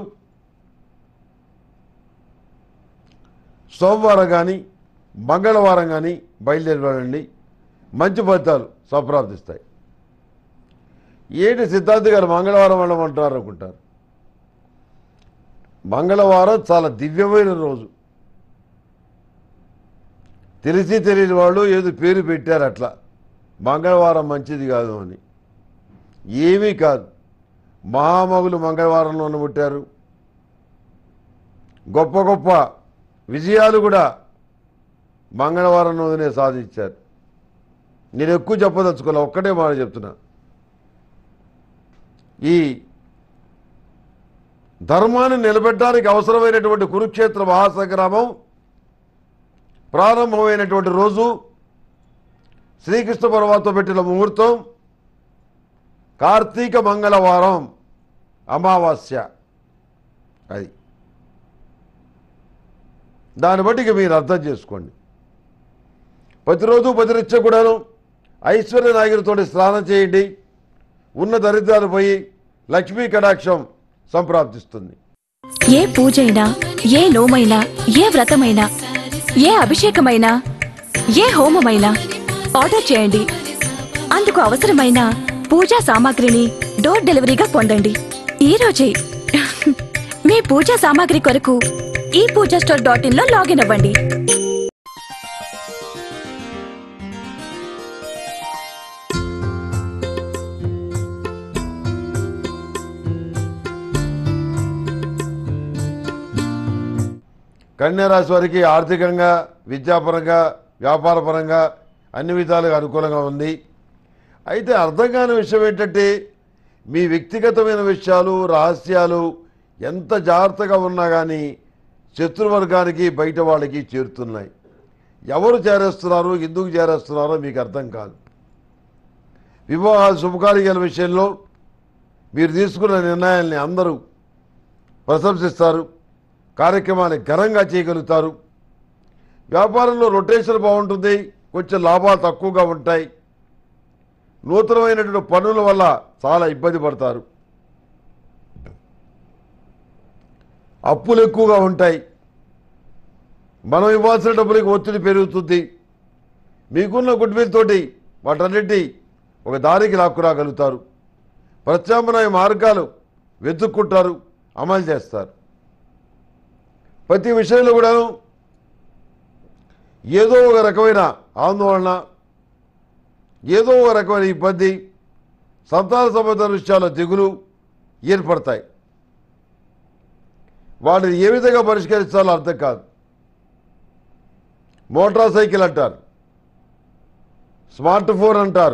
సోమవారం కానీ మంగళవారం కానీ బయలుదేరి వెళ్ళండి మంచి ఫలితాలు సంప్రాప్తిస్తాయి ఏంటి సిద్ధార్థి గారు మంగళవారం వెళ్ళమంటారు అనుకుంటారు మంగళవారం చాలా దివ్యమైన రోజు తెలిసి తెలియని వాళ్ళు ఏదో పేరు పెట్టారు అట్లా మంగళవారం మంచిది కాదు అని ఏమీ కాదు మహామగులు మంగళవారంలోనే పుట్టారు గొప్ప గొప్ప విజయాలు కూడా మంగళవారం రోజునే సాధించారు నేను ఎక్కువ చెప్పదలుచుకోలే ఒక్కటే మాట చెప్తున్నా ఈ ధర్మాన్ని నిలబెట్టడానికి అవసరమైనటువంటి కురుక్షేత్ర మహాసంగ్రామం ప్రారంభమైనటువంటి రోజు శ్రీకృష్ణ పరమాత్మ పెట్టిన ముహూర్తం కార్తీక మంగళవారం అమావాస్య అది దాన్ని బట్టి ఇక మీరు అర్థం చేసుకోండి ప్రతిరోజు ప్రతినిత్య కూడాను ఐశ్వర్య నాయకుడితో స్నానం చేయండి ఉన్న దరిద్రాలు పోయి లక్ష్మీ కటాక్షం సంప్రాప్తిస్తుంది ఏ పూజైనా ఏ నోమైనా ఏ వ్రతమైనా ఏ అభిషేకమైనా ఏ హోమమైనా ఆర్డర్ చేయండి అందుకు అవసరమైన పూజా సామాగ్రిని డోర్ డెలివరీగా పొందండి ఈ రోజే మీ పూజా సామాగ్రి కొరకు ఈ పూజా స్టోర్ డాట్ ఇన్ లో లాగిన్ అవ్వండి కన్యారాశి వారికి ఆర్థికంగా విద్యాపరంగా వ్యాపారపరంగా అన్ని విధాలుగా అనుకూలంగా ఉంది అయితే అర్థం కాని విషయం ఏంటంటే మీ వ్యక్తిగతమైన విషయాలు రహస్యాలు ఎంత జాగ్రత్తగా ఉన్నా కానీ శత్రువర్గానికి బయట వాళ్ళకి చేరుతున్నాయి ఎవరు చేరేస్తున్నారు ఎందుకు చేరేస్తున్నారో మీకు అర్థం కాదు వివాహ శుభకార్యాల విషయంలో మీరు తీసుకున్న నిర్ణయాల్ని అందరూ ప్రశంసిస్తారు కార్యక్రమాన్ని ఘనంగా చేయగలుగుతారు వ్యాపారంలో రొటేషన్ బాగుంటుంది కొంచెం లాభాలు తక్కువగా ఉంటాయి నూతనమైనటువంటి పనుల వల్ల చాలా ఇబ్బంది పడతారు అప్పులు ఎక్కువగా ఉంటాయి మనం ఇవ్వాల్సిన డబ్బులకి ఒత్తిడి పెరుగుతుంది మీకున్న గుడ్విల్ తోటి వాటన్నిటి ఒక దారికి లాక్కురాగలుగుతారు ప్రత్యామ్నాయ మార్గాలు వెతుక్కుంటారు అమలు చేస్తారు ప్రతి విషయంలో కూడాను ఏదో ఒక రకమైన ఆందోళన ఏదో ఒక రకమైన ఇబ్బంది సంతాన సంబంధ విషయాల్లో దిగులు ఏర్పడతాయి వాటిని ఏ విధంగా పరిష్కరించాలో అర్థం కాదు మోటార్ సైకిల్ అంటారు స్మార్ట్ ఫోన్ అంటారు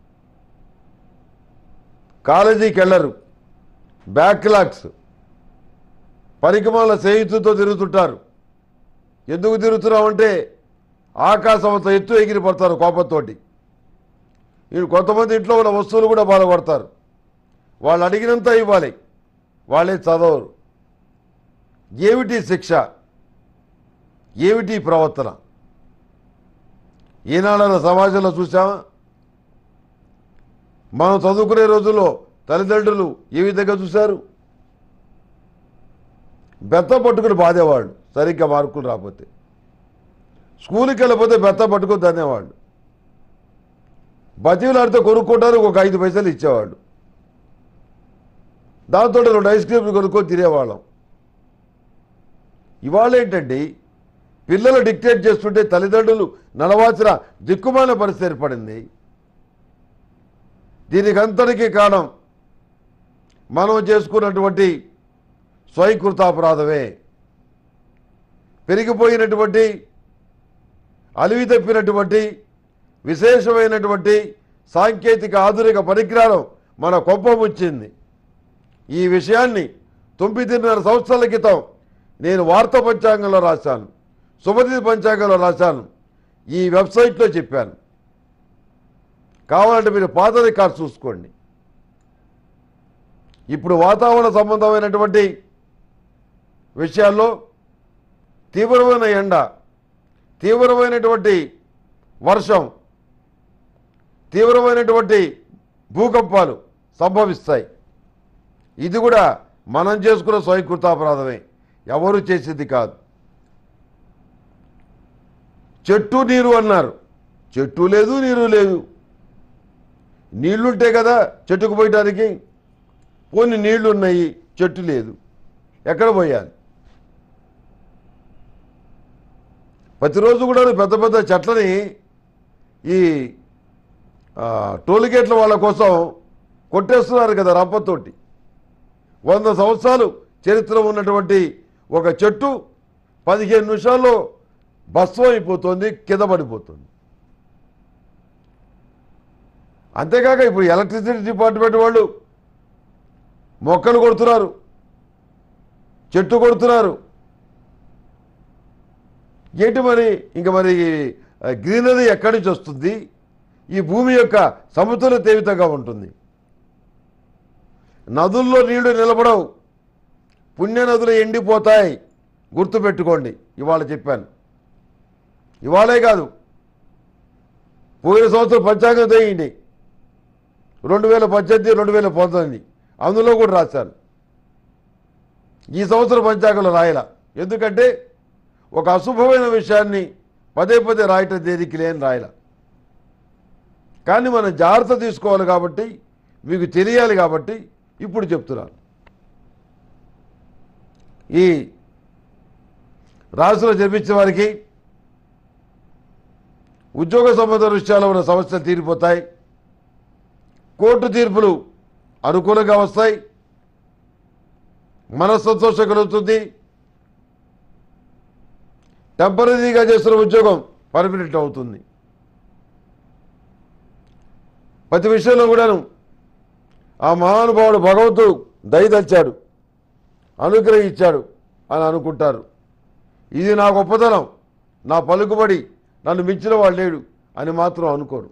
కాలేజీకి వెళ్ళరు బ్యాక్లాగ్స్ పరికమాల స్నేహితులతో తిరుగుతుంటారు ఎందుకు తిరుగుతున్నామంటే ఆకాశం అంత ఎత్తు ఎగిరి పడతారు కోపంతోటి వీళ్ళు కొంతమంది ఇంట్లో ఉన్న వస్తువులు కూడా బాధపడతారు వాళ్ళు అడిగినంత ఇవ్వాలి వాళ్ళే చదవరు ఏమిటి శిక్ష ఏమిటి ప్రవర్తన ఈనాడు సమాజంలో చూసామా మనం చదువుకునే రోజుల్లో తల్లిదండ్రులు ఏ విధంగా చూశారు బెత్త పట్టుకుని బాధేవాళ్ళు సరిగ్గా మార్కులు రాకపోతే స్కూల్కి వెళ్ళకపోతే బెత్త పట్టుకుని దన్నేవాళ్ళు బతీవులాడితే కొనుక్కోవడానికి ఒక ఐదు పైసలు ఇచ్చేవాళ్ళు దాంతో రెండు ఐస్ క్రీమ్లు కొనుక్కొని తినేవాళ్ళం ఇవాళ ఏంటండి పిల్లలు డిక్టేట్ చేస్తుంటే తల్లిదండ్రులు నడవాల్సిన దిక్కుమాల పరిస్థితి ఏర్పడింది దీనికి అంతటికీ కారణం మనం చేసుకున్నటువంటి స్వయంకృతాపరాధమే పెరిగిపోయినటువంటి అలివి తప్పినటువంటి విశేషమైనటువంటి సాంకేతిక ఆధునిక పరిజ్ఞానం మన కొంపముచ్చింది ఈ విషయాన్ని తొమ్మిదిన్నర సంవత్సరాల క్రితం నేను వార్తా పంచాంగంలో రాశాను శుభతిథి పంచాంగంలో రాశాను ఈ వెబ్సైట్లో చెప్పాను కావాలంటే మీరు పాత రికార్డ్ చూసుకోండి ఇప్పుడు వాతావరణ సంబంధమైనటువంటి విషయాల్లో తీవ్రమైన ఎండ తీవ్రమైనటువంటి వర్షం తీవ్రమైనటువంటి భూకంపాలు సంభవిస్తాయి ఇది కూడా మనం చేసుకున్న స్వయంకృతాపరాధమే ఎవరు చేసింది కాదు చెట్టు నీరు అన్నారు చెట్టు లేదు నీరు లేదు నీళ్లుంటే కదా చెట్టుకు పోయటానికి పోని నీళ్లు ఉన్నాయి చెట్టు లేదు ఎక్కడ పోయాలి ప్రతిరోజు కూడా పెద్ద పెద్ద చెట్లని ఈ ఆ, టోల్గేట్ల వాళ్ళ కోసం కొట్టేస్తున్నారు కదా రంపతోటి వంద సంవత్సరాలు చరిత్ర ఉన్నటువంటి ఒక చెట్టు పదిహేను నిమిషాల్లో భస్వం అయిపోతుంది కింద పడిపోతుంది అంతేకాక ఇప్పుడు ఎలక్ట్రిసిటీ డిపార్ట్మెంట్ వాళ్ళు మొక్కలు కొడుతున్నారు చెట్టు కొడుతున్నారు ఏంటి మరి ఇంక మరి ఆ, గ్రీనరీ ఎక్కడి నుంచి వస్తుంది ఈ భూమి యొక్క సమతుల్యత ఏ విధంగా ఉంటుంది నదుల్లో నీళ్లు నిలబడవు పుణ్య నదులు ఎండిపోతాయి గుర్తుపెట్టుకోండి ఇవాళ చెప్పాను ఇవాళే కాదు పోయిన సంవత్సరం పంచాంగం తెయండి రెండు వేల పద్దెనిమిది రెండు వేల పంతొమ్మిది అందులో కూడా రాశాను ఈ సంవత్సరం పంచాంగంలో రాయల ఎందుకంటే ఒక అశుభమైన విషయాన్ని పదే పదే రాయటం దేనికి లేని రాయల కానీ మనం జాగ్రత్త తీసుకోవాలి కాబట్టి మీకు తెలియాలి కాబట్టి ఇప్పుడు చెప్తున్నాను ఈ రాశిలో జన్మించిన వారికి ఉద్యోగ సంబంధ విషయాల్లో ఉన్న సమస్యలు తీరిపోతాయి కోర్టు తీర్పులు అనుకూలంగా వస్తాయి మనస్సంతోషం కలుగుతుంది టెంపరీగా చేస్తున్న ఉద్యోగం పర్మనెంట్ అవుతుంది ప్రతి విషయంలో కూడాను ఆ మహానుభావుడు భగవంతుడు దయదచ్చాడు అనుగ్రహించాడు అని అనుకుంటారు ఇది నా గొప్పతనం నా పలుకుబడి నన్ను మించిన వాడు లేడు అని మాత్రం అనుకోరు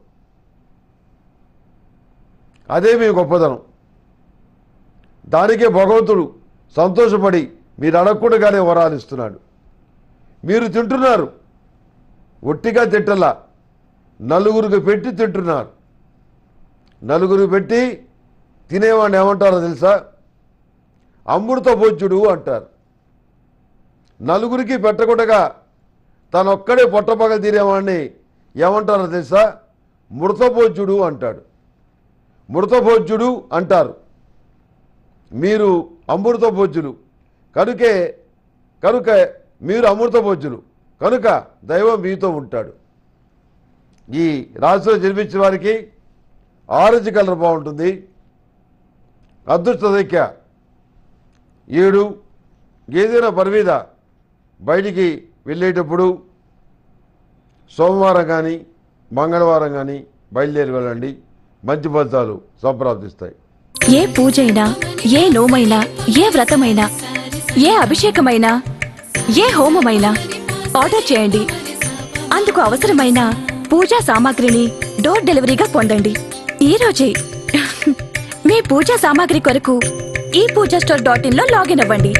అదే మీ గొప్పతనం దానికే భగవంతుడు సంతోషపడి మీరు అడగకుండానే వరాలు ఇస్తున్నాడు మీరు తింటున్నారు ఒట్టిగా తిట్టలా నలుగురికి పెట్టి తింటున్నారు నలుగురు పెట్టి తినేవాడిని ఏమంటారో తెలుసా అమృత భోజ్యుడు అంటారు నలుగురికి పెట్టకుండా తనొక్కడే పొట్టపగలు తినేవాడిని ఏమంటారో తెలుసా మృతభోజ్యుడు అంటాడు మృతభోజ్యుడు అంటారు మీరు అమృత భోజ్యులు కనుకే కనుక మీరు అమృత భోజ్యులు కనుక దైవం మీతో ఉంటాడు ఈ రాశిలో జన్మించిన వారికి ఆరెంజ్ కలర్ బాగుంటుంది అదృష్ట సంఖ్య ఏడు ఏదైనా పని మీద బయటికి వెళ్ళేటప్పుడు సోమవారం కానీ మంగళవారం కానీ బయలుదేరి వెళ్ళండి మంచి ఫలితాలు సంప్రాప్తిస్తాయి ఏ పూజైనా ఏ నోమైనా ఏ వ్రతమైనా ఏ అభిషేకమైనా ఏ హోమమైనా ఆర్డర్ చేయండి అందుకు అవసరమైన పూజా సామాగ్రిని డోర్ డెలివరీగా పొందండి ఈ రోజే మీ పూజా సామాగ్రి కొరకు ఈ పూజా స్టోర్ డాట్ ఇన్ లో లాగిన్ అవ్వండి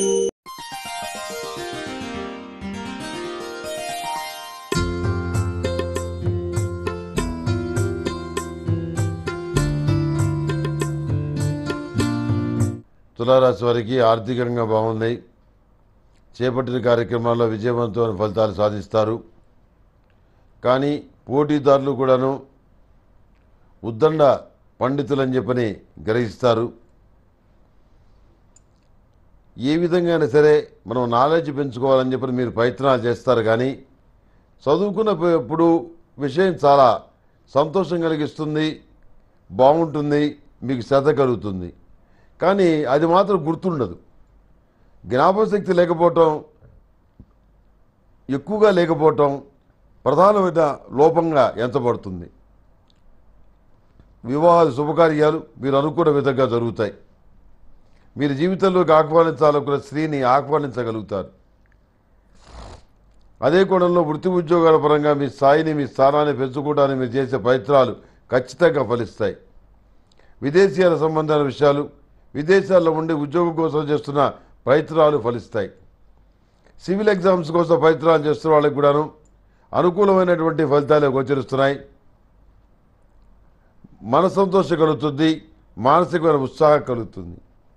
తులారాశి వారికి ఆర్థికంగా బాగుంది చేపట్టిన కార్యక్రమాల్లో విజయవంతమైన ఫలితాలు సాధిస్తారు కానీ పోటీదారులు కూడాను ఉద్దండ పండితులని చెప్పని గ్రహిస్తారు ఏ విధంగా అయినా సరే మనం నాలెడ్జ్ పెంచుకోవాలని చెప్పని మీరు ప్రయత్నాలు చేస్తారు కానీ చదువుకున్నప్పుడు విషయం చాలా సంతోషం కలిగిస్తుంది బాగుంటుంది మీకు శ్రద్ధ కలుగుతుంది కానీ అది మాత్రం గుర్తుండదు జ్ఞాపకశక్తి లేకపోవటం ఎక్కువగా లేకపోవటం ప్రధానమైన లోపంగా ఎంచబడుతుంది వివాహ శుభకార్యాలు మీరు అనుకున్న విధంగా జరుగుతాయి మీరు జీవితంలోకి ఆహ్వానించాలనుకున్న స్త్రీని ఆహ్వానించగలుగుతారు అదే కోణంలో వృత్తి ఉద్యోగాల పరంగా మీ స్థాయిని మీ స్థానాన్ని పెంచుకోవడానికి మీరు చేసే ప్రయత్నాలు ఖచ్చితంగా ఫలిస్తాయి విదేశీయాల సంబంధాల విషయాలు విదేశాల్లో ఉండి ఉద్యోగం కోసం చేస్తున్న ప్రయత్నాలు ఫలిస్తాయి సివిల్ ఎగ్జామ్స్ కోసం ప్రయత్నాలు చేస్తున్న వాళ్ళకి కూడాను అనుకూలమైనటువంటి ఫలితాలు గోచరిస్తున్నాయి మన సంతోషం కలుగుతుంది మానసికమైన ఉత్సాహం కలుగుతుంది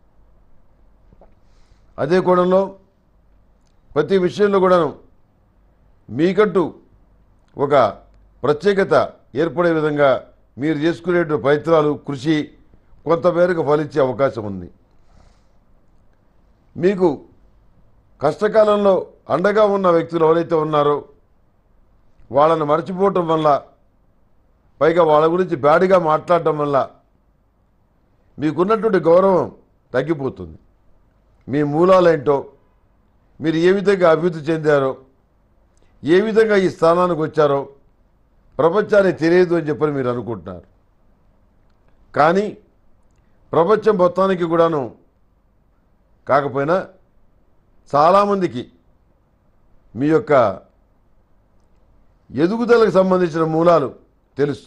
అదే కోణంలో ప్రతి విషయంలో కూడాను మీకంటూ ఒక ప్రత్యేకత ఏర్పడే విధంగా మీరు చేసుకునే ప్రయత్నాలు కృషి కొంతమేరకు ఫలించే అవకాశం ఉంది మీకు కష్టకాలంలో అండగా ఉన్న వ్యక్తులు ఎవరైతే ఉన్నారో వాళ్ళని మర్చిపోవటం వల్ల పైగా వాళ్ళ గురించి బ్యాడ్గా మాట్లాడటం వల్ల మీకున్నటువంటి గౌరవం తగ్గిపోతుంది మీ మూలాలేంటో మీరు ఏ విధంగా అభివృద్ధి చెందారో ఏ విధంగా ఈ స్థానానికి వచ్చారో ప్రపంచానికి తెలియదు అని చెప్పని మీరు అనుకుంటున్నారు కానీ ప్రపంచం మొత్తానికి కూడాను కాకపోయినా చాలామందికి మీ యొక్క ఎదుగుదలకు సంబంధించిన మూలాలు తెలుసు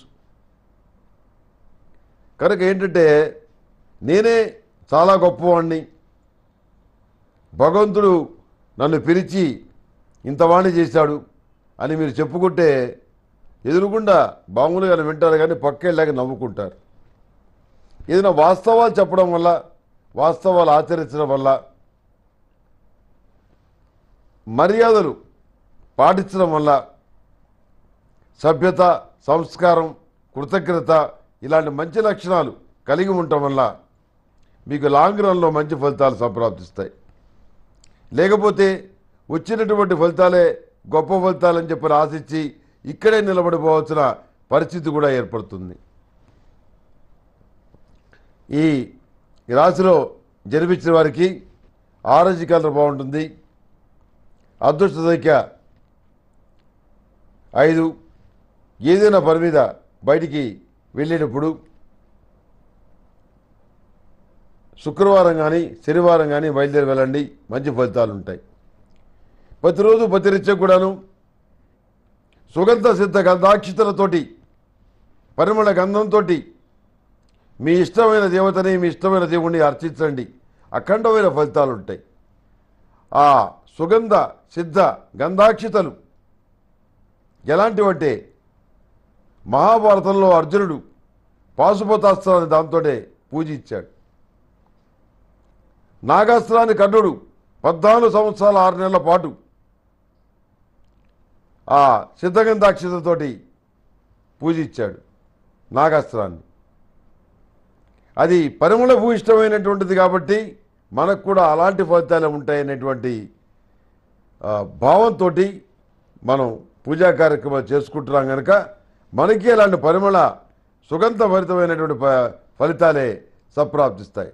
కనుక ఏంటంటే నేనే చాలా గొప్పవాణ్ణి భగవంతుడు నన్ను పిలిచి ఇంతవాణ్ణి చేశాడు అని మీరు చెప్పుకుంటే ఎదురుగుండా బాగులుగా వింటారు కానీ పక్కెళ్ళాక నవ్వుకుంటారు ఏదైనా వాస్తవాలు చెప్పడం వల్ల వాస్తవాలు ఆచరించడం వల్ల మర్యాదలు పాటించడం వల్ల సభ్యత సంస్కారం కృతజ్ఞత ఇలాంటి మంచి లక్షణాలు కలిగి ఉండటం వల్ల మీకు లాంగ్ రన్లో మంచి ఫలితాలు సంప్రాప్తిస్తాయి లేకపోతే వచ్చినటువంటి ఫలితాలే గొప్ప ఫలితాలని చెప్పి ఆశించి ఇక్కడే నిలబడిపోవాల్సిన పరిస్థితి కూడా ఏర్పడుతుంది ఈ రాశిలో జన్మించిన వారికి ఆరెంజ్ కలర్ బాగుంటుంది అదృష్ట సంఖ్య ఐదు ఏదైనా పని మీద బయటికి వెళ్ళేటప్పుడు శుక్రవారం కానీ శనివారం కానీ బయలుదేరి వెళ్ళండి మంచి ఫలితాలు ఉంటాయి ప్రతిరోజు ప్రతినిత్యం కూడాను సుగంధ సిద్ధ గంధాక్షితలతోటి పరిమళ గంధంతో మీ ఇష్టమైన దేవతని మీ ఇష్టమైన దేవుణ్ణి అర్చించండి అఖండమైన ఫలితాలు ఉంటాయి ఆ సుగంధ సిద్ధ గంధాక్షితలు ఎలాంటివంటే మహాభారతంలో అర్జునుడు పాశుపతాస్త్రాన్ని దాంతోనే పూజించాడు నాగాస్త్రాన్ని కర్ణుడు పద్నాలుగు సంవత్సరాల ఆరు నెలల పాటు ఆ సిద్ధగంధాక్షతతోటి పూజించాడు నాగాస్త్రాన్ని అది పరిమళ భూయిష్టమైనటువంటిది కాబట్టి మనకు కూడా అలాంటి ఫలితాలు ఉంటాయనేటువంటి ఆ, భావంతో మనం పూజా కార్యక్రమాలు చేసుకుంటున్నాం కనుక మనకి అలాంటి పరిమళ సుగంధభరితమైనటువంటి ఫ- ఫలితాలే సంప్రాప్తిస్తాయి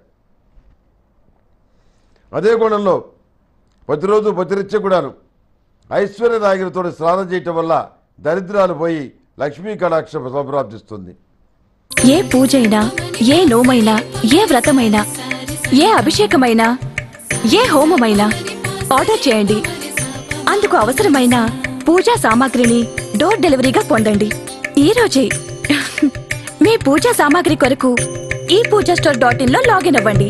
అదే కోణంలో ప్రతిరోజు ప్రతినిత్యం కూడాను ఐశ్వర్య నాయకులతో స్నానం చేయటం వల్ల దరిద్రాలు పోయి లక్ష్మీ కటాక్షం సంప్రాప్తిస్తుంది ఏ పూజైనా ఏ నోమైనా ఏ వ్రతమైనా ఏ అభిషేకమైనా ఏ హోమమైనా ఆర్డర్ చేయండి అందుకు అవసరమైన పూజా సామాగ్రిని డోర్ డెలివరీగా పొందండి ఈ రోజే మీ పూజా సామాగ్రి కొరకు ఈ పూజా స్టోర్ డాట్ ఇన్ లో లాగిన్ అవ్వండి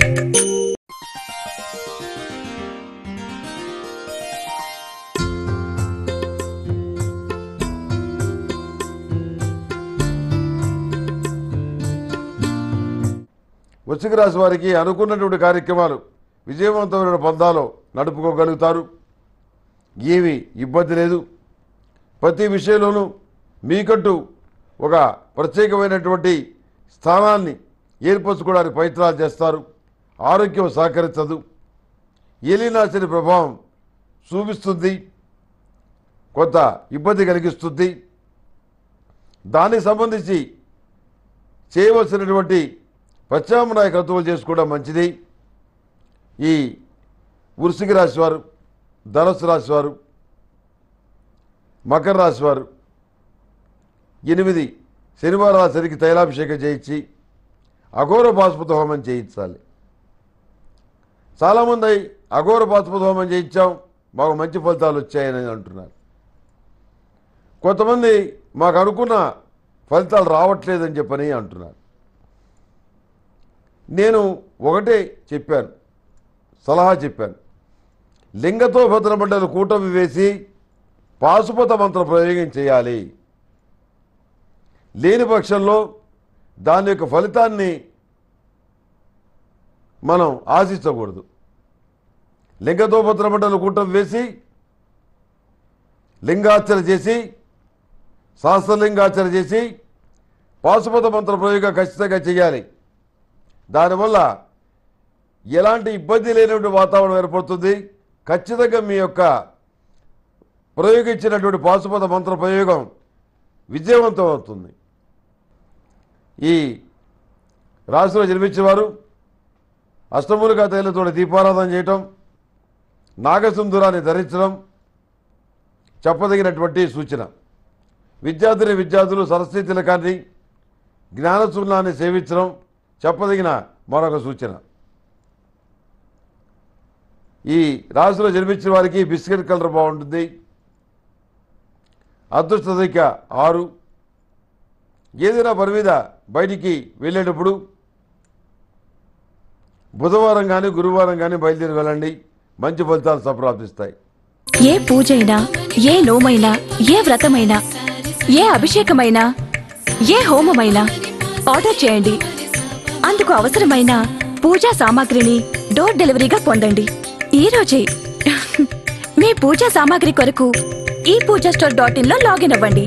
వృశ్చిక రాశి వారికి అనుకున్నటువంటి కార్యక్రమాలు విజయవంతమైన పందాలో నడుపుకోగలుగుతారు ఏమీ ఇబ్బంది లేదు ప్రతి విషయంలోనూ మీకంటూ ఒక ప్రత్యేకమైనటువంటి స్థానాన్ని ఏర్పరచుకోవడానికి ప్రయత్నాలు చేస్తారు ఆరోగ్యం సహకరించదు ఏలినాశని ప్రభావం చూపిస్తుంది కొంత ఇబ్బంది కలిగిస్తుంది దానికి సంబంధించి చేయవలసినటువంటి ప్రత్యామ్నాయ కర్తవ్యాలు చేసుకోవడం మంచిది ఈ వృశ్చిక రాశి వారు ధనుసు రాశి వారు మకర రాశి వారు ఎనిమిది శనివారాల సరికి తైలాభిషేకం చేయించి అఘోర పాశుపత హోమం చేయించాలి చాలామంది అఘోర పాశుపత హోమం చేయించాం మాకు మంచి ఫలితాలు వచ్చాయని అంటున్నారు కొంతమంది మాకు అనుకున్న ఫలితాలు రావట్లేదని చెప్పని అంటున్నారు నేను ఒకటే చెప్పాను సలహా చెప్పాను లింగతో భద్రమండలి కూటమి వేసి పాశుపత మంత్ర ప్రయోగం చేయాలి లేని పక్షంలో దాని యొక్క ఫలితాన్ని మనం ఆశించకూడదు లింగతో భద్రమండలి కూటమి వేసి లింగార్చన చేసి సహస్రలింగార్చన చేసి పాశుపత మంత్ర ప్రయోగం ఖచ్చితంగా చేయాలి దానివల్ల ఎలాంటి ఇబ్బంది లేనటువంటి వాతావరణం ఏర్పడుతుంది ఖచ్చితంగా మీ యొక్క ప్రయోగించినటువంటి పాశుపత మంత్ర ప్రయోగం విజయవంతం అవుతుంది ఈ రాశిలో జన్మించిన వారు అష్టములుగా తైలతో దీపారాధన చేయటం నాగసింధురాన్ని ధరించడం చెప్పదగినటువంటి సూచన విద్యార్థిని విద్యార్థులు సరస్వతి తిలకాన్ని జ్ఞానశూన్యాన్ని సేవించడం చెప్పదగిన మరొక సూచన ఈ రాశిలో జన్మించిన వారికి బిస్కెట్ కలర్ బాగుంటుంది అదృష్ట సంఖ్య ఆరు ఏదైనా పని మీద బయటికి వెళ్ళేటప్పుడు బుధవారం కానీ గురువారం కానీ బయలుదేరి వెళ్ళండి మంచి ఫలితాలు సంప్రాప్తిస్తాయి ఏ పూజైనా ఏ నోమైనా ఏ వ్రతమైనా ఏ అభిషేకమైనా ఏ హోమమైనా ఆర్డర్ చేయండి అందుకు అవసరమైన పూజా సామాగ్రిని డోర్ డెలివరీగా పొందండి ఈ రోజే మీ పూజా సామాగ్రి కొరకు ఈ పూజా స్టోర్ డాట్ ఇన్ లో లాగిన్ అవ్వండి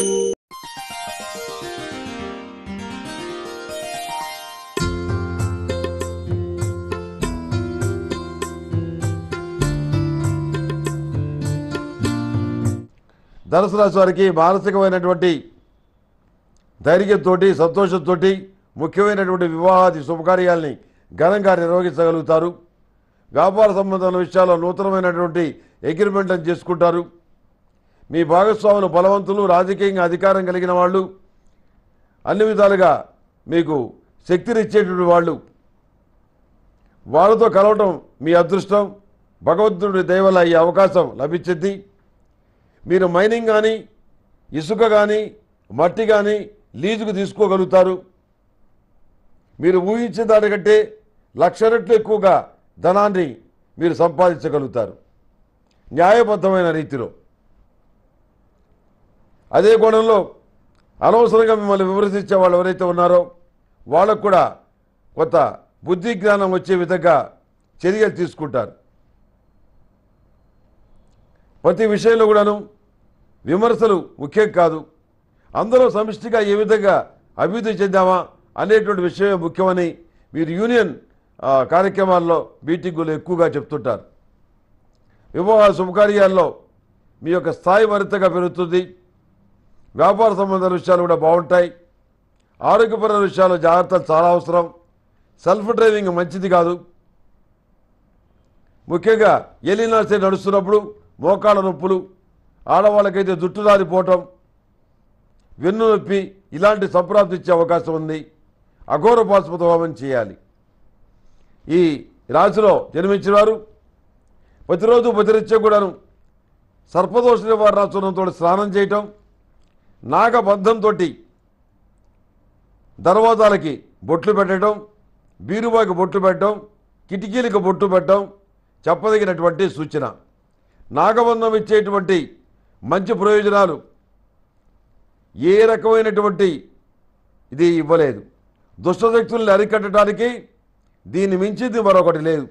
ధనుసు రాశి వారికి మానసికమైనటువంటి ధైర్యంతో సంతోషంతో ముఖ్యమైనటువంటి వివాహాది శుభకార్యాల్ని ఘనంగా నిర్వహించగలుగుతారు వ్యాపార సంబంధమైన విషయాల్లో నూతనమైనటువంటి అగ్రిమెంట్లను చేసుకుంటారు మీ భాగస్వాములు బలవంతులు రాజకీయంగా అధికారం కలిగిన వాళ్ళు అన్ని విధాలుగా మీకు శక్తినిచ్చేటువంటి వాళ్ళు వాళ్ళతో కలవటం మీ అదృష్టం భగవంతుడి దయవల్ల ఈ అవకాశం లభించింది మీరు మైనింగ్ కానీ ఇసుక కానీ మట్టి కానీ లీజుకు తీసుకోగలుగుతారు మీరు ఊహించిన దానికంటే లక్ష రెట్లు ఎక్కువగా ధనాన్ని మీరు సంపాదించగలుగుతారు న్యాయబద్ధమైన రీతిలో అదే కోణంలో అనవసరంగా మిమ్మల్ని విమర్శించే వాళ్ళు ఎవరైతే ఉన్నారో వాళ్ళకు కూడా కొంత బుద్ధి జ్ఞానం వచ్చే విధంగా చర్యలు తీసుకుంటారు ప్రతి విషయంలో కూడాను విమర్శలు ముఖ్యం కాదు అందరూ సమిష్టిగా ఏ విధంగా అభివృద్ధి చెందామా అనేటువంటి విషయమే ముఖ్యమని మీరు యూనియన్ ఆ, కార్యక్రమాల్లో మీటింగులు ఎక్కువగా చెప్తుంటారు వివాహ శుభకార్యాల్లో మీ యొక్క స్థాయి మరింతగా పెరుగుతుంది వ్యాపార సంబంధ విషయాలు కూడా బాగుంటాయి ఆరోగ్యపరమైన విషయాల్లో జాగ్రత్తలు చాలా అవసరం సెల్ఫ్ డ్రైవింగ్ మంచిది కాదు ముఖ్యంగా ఎలినాసే నడుస్తున్నప్పుడు మోకాళ్ళ నొప్పులు ఆడవాళ్ళకైతే జుట్టు రాలిపోవటం వెన్ను నొప్పి ఇలాంటి సంప్రాప్తిచ్చే అవకాశం ఉంది అఘోర పాశుపత హోమం చేయాలి ఈ రాశిలో జన్మించిన వారు ప్రతిరోజు ప్రతినిత్యం కూడాను సర్పదోష నివారణాచూర్ణంతో స్నానం చేయటం నాగబంధంతో దర్వాజాలకి బొట్లు పెట్టడం బీరువాకి బొట్లు పెట్టడం కిటికీలకు బొట్టు పెట్టడం చెప్పదగినటువంటి సూచన నాగబంధం ఇచ్చేటువంటి మంచి ప్రయోజనాలు ఏ రకమైనటువంటి ఇది ఇవ్వలేదు దుష్టశక్తుల్ని అరికట్టడానికి దీన్ని మించింది మరొకటి లేదు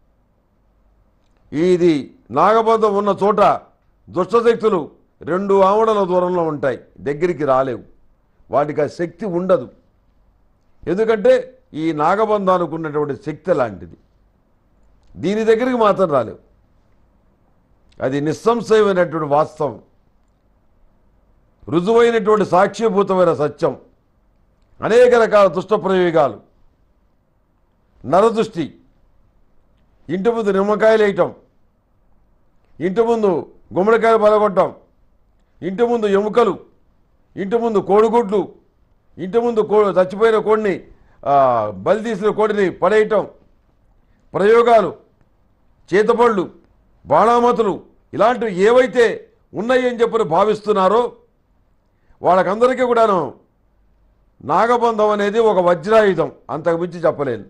ఇది నాగబంధం ఉన్న చోట దుష్టశక్తులు రెండు ఆమడల దూరంలో ఉంటాయి దగ్గరికి రాలేవు వాటికి ఆ శక్తి ఉండదు ఎందుకంటే ఈ నాగబంధానికి ఉన్నటువంటి శక్తి లాంటిది దీని దగ్గరికి మాత్రం రాలేవు అది నిస్సంశయమైనటువంటి వాస్తవం రుజువైనటువంటి సాక్ష్యభూతమైన సత్యం అనేక రకాల దుష్ట ప్రయోగాలు నరదృష్టి ఇంటి ముందు నిమ్మకాయలు వేయటం ఇంటి ముందు గుమ్మడికాయలు పలగొట్టడం ఇంటి ముందు ఎముకలు ఇంటి ముందు కోడిగుడ్లు ఇంటి ముందు కో చచ్చిపోయిన కోడిని ఆ, బలి తీసిన కోడిని పడేయటం ప్రయోగాలు చేతపళ్ళు బాణామతులు ఇలాంటివి ఏవైతే ఉన్నాయని చెప్పని భావిస్తున్నారో వాళ్ళకందరికీ కూడాను నాగబంధం అనేది ఒక వజ్రాయుధం అంతకు మించి చెప్పలేను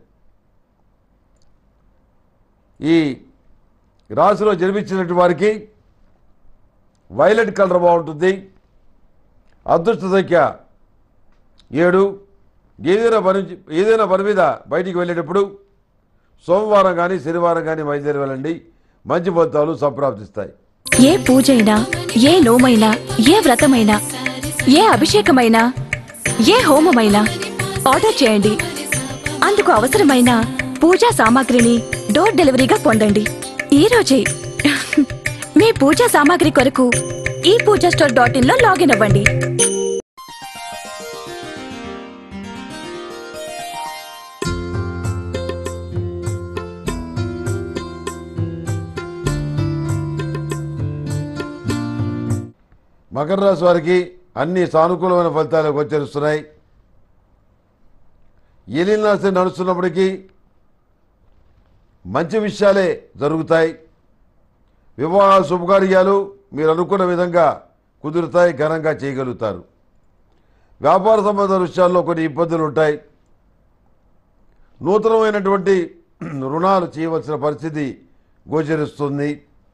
ఈ రాశిలో జన్మించినటువంటి వారికి వైలెట్ కలర్ బాగుంటుంది అదృష్ట సంఖ్య ఏడు ఏదైనా పని ఏదైనా పని మీద బయటికి వెళ్ళేటప్పుడు సోమవారం కానీ శనివారం కానీ బయలుదేరి వెళ్ళండి మంచి ఫలితాలు సంప్రాప్తిస్తాయి ఏ పూజైనా ఏ నోమైనా ఏ వ్రతమైనా ఏ అభిషేకమైనా ఏ హోమమైనా ఆర్డర్ చేయండి అందుకు అవసరమైన పూజా సామాగ్రిని డోర్ డెలివరీగా పొందండి ఈ రోజే మీ పూజా సామాగ్రి కొరకు ఈ పూజా స్టోర్ డాట్ ఇన్ లో లాగిన్ అవ్వండి మకర రాశి వారికి అన్ని సానుకూలమైన ఫలితాలు గోచరిస్తున్నాయి ఎలినాసే నడుస్తున్నప్పటికీ మంచి విషయాలే జరుగుతాయి వివాహ శుభకార్యాలు మీరు అనుకున్న విధంగా కుదురుతాయి ఘనంగా చేయగలుగుతారు వ్యాపార సంబంధ విషయాల్లో కొన్ని ఇబ్బందులు ఉంటాయి నూతనమైనటువంటి రుణాలు చేయవలసిన పరిస్థితి గోచరిస్తుంది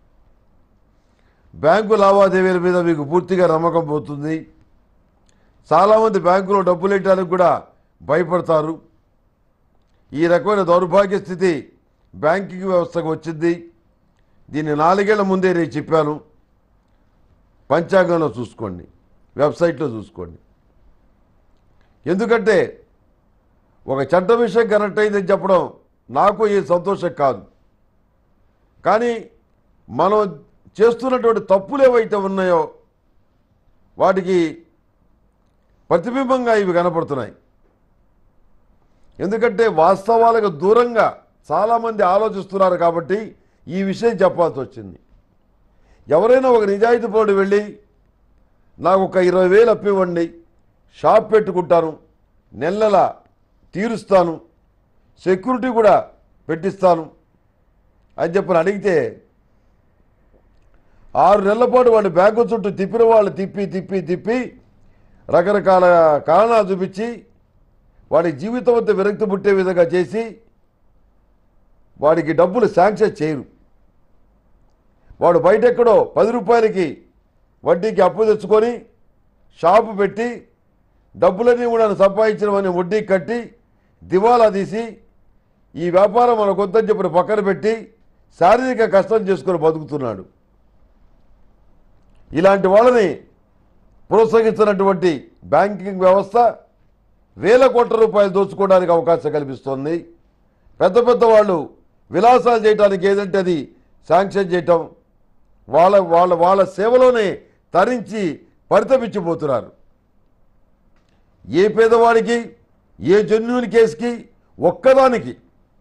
బ్యాంకు లావాదేవీల మీద మీకు పూర్తిగా నమ్మకం పోతుంది చాలామంది బ్యాంకులో డబ్బులు వేయడానికి కూడా భయపడతారు ఈ రకమైన దౌర్భాగ్య స్థితి బ్యాంకింగ్ వ్యవస్థకు వచ్చింది దీన్ని నాలుగేళ్ల ముందే నేను చెప్పాను పంచాంగంలో చూసుకోండి వెబ్సైట్లో చూసుకోండి ఎందుకంటే ఒక చట్ట విషయం కరెక్ట్ అయిందని చెప్పడం నాకు ఏ సంతోషం కాదు కానీ మనం చేస్తున్నటువంటి తప్పులు ఏవైతే ఉన్నాయో వాటికి ప్రతిబింబంగా ఇవి కనపడుతున్నాయి ఎందుకంటే వాస్తవాలకు దూరంగా చాలామంది ఆలోచిస్తున్నారు కాబట్టి ఈ విషయం చెప్పాల్సి వచ్చింది ఎవరైనా ఒక నిజాయితీ పోటీ వెళ్ళి నాకు ఒక ఇరవై వేలు అప్పివ్వండి షాప్ పెట్టుకుంటాను నెల నెల తీరుస్తాను సెక్యూరిటీ కూడా పెట్టిస్తాను అని చెప్పని అడిగితే ఆరు నెలల పాటు వాడి బ్యాంకు చుట్టూ తిప్పిన వాళ్ళు తిప్పి తిప్పి తిప్పి రకరకాల కారణాలు చూపించి వాడి జీవితం అంతా విరక్తి పుట్టే విధంగా చేసి వాడికి డబ్బులు శాంక్షన్ చేయరు వాడు బయట ఎక్కడో పది రూపాయలకి వడ్డీకి అప్పు తెచ్చుకొని షాపు పెట్టి డబ్బులన్నీ కూడా సంపాదించడం వడ్డీ కట్టి దివాలా తీసి ఈ వ్యాపారం మన కొద్దని చెప్పిన పక్కన పెట్టి శారీరక కష్టం చేసుకొని బతుకుతున్నాడు ఇలాంటి వాళ్ళని ప్రోత్సహిస్తున్నటువంటి బ్యాంకింగ్ వ్యవస్థ వేల కోట్ల రూపాయలు దోచుకోవడానికి అవకాశం కల్పిస్తోంది పెద్ద పెద్ద వాళ్ళు విలాసాలు చేయడానికి ఏదంటే అది శాంక్షన్ చేయటం వాళ్ళ వాళ్ళ వాళ్ళ సేవలోనే తరించి పరితపించిపోతున్నారు ఏ పేదవాడికి ఏ జన్యుని కేసుకి ఒక్కదానికి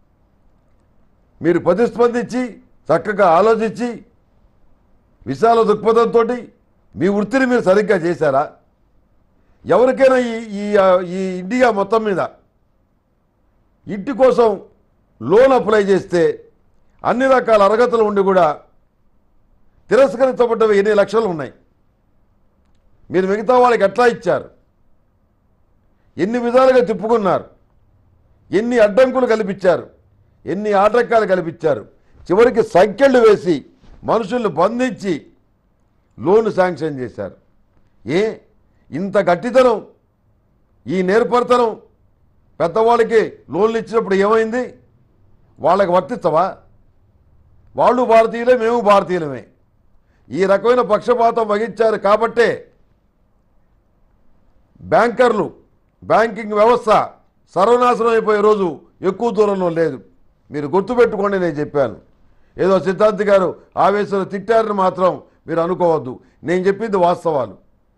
మీరు ప్రతిస్పందించి చక్కగా ఆలోచించి విశాల దృక్పథంతో మీ వృత్తిని మీరు సరిగ్గా చేశారా ఎవరికైనా ఈ ఈ ఈ ఇండియా మొత్తం మీద ఇంటి కోసం లోన్ అప్లై చేస్తే అన్ని రకాల అర్హతలు ఉండి కూడా తిరస్కరించబడ్డవి ఎన్ని లక్షలు ఉన్నాయి మీరు మిగతా వాళ్ళకి ఎట్లా ఇచ్చారు ఎన్ని విధాలుగా తిప్పుకున్నారు ఎన్ని అడ్డంకులు కల్పించారు ఎన్ని ఆటంకాలు కల్పించారు చివరికి సంఖ్యలు వేసి మనుషుల్ని బంధించి లోన్ శాంక్షన్ చేశారు ఏ ఇంత గట్టితనం ఈ నేర్పరితనం పెద్దవాళ్ళకి లోన్లు ఇచ్చినప్పుడు ఏమైంది వాళ్ళకి వర్తించవా వాళ్ళు భారతీయులే మేము భారతీయులమే ఈ రకమైన పక్షపాతం వహించారు కాబట్టే బ్యాంకర్లు బ్యాంకింగ్ వ్యవస్థ సర్వనాశనం అయిపోయే రోజు ఎక్కువ దూరంలో లేదు మీరు గుర్తుపెట్టుకోండి నేను చెప్పాను ఏదో సిద్ధాంతి గారు ఆవేశంలో తిట్టారని మాత్రం మీరు అనుకోవద్దు నేను చెప్పింది వాస్తవాలు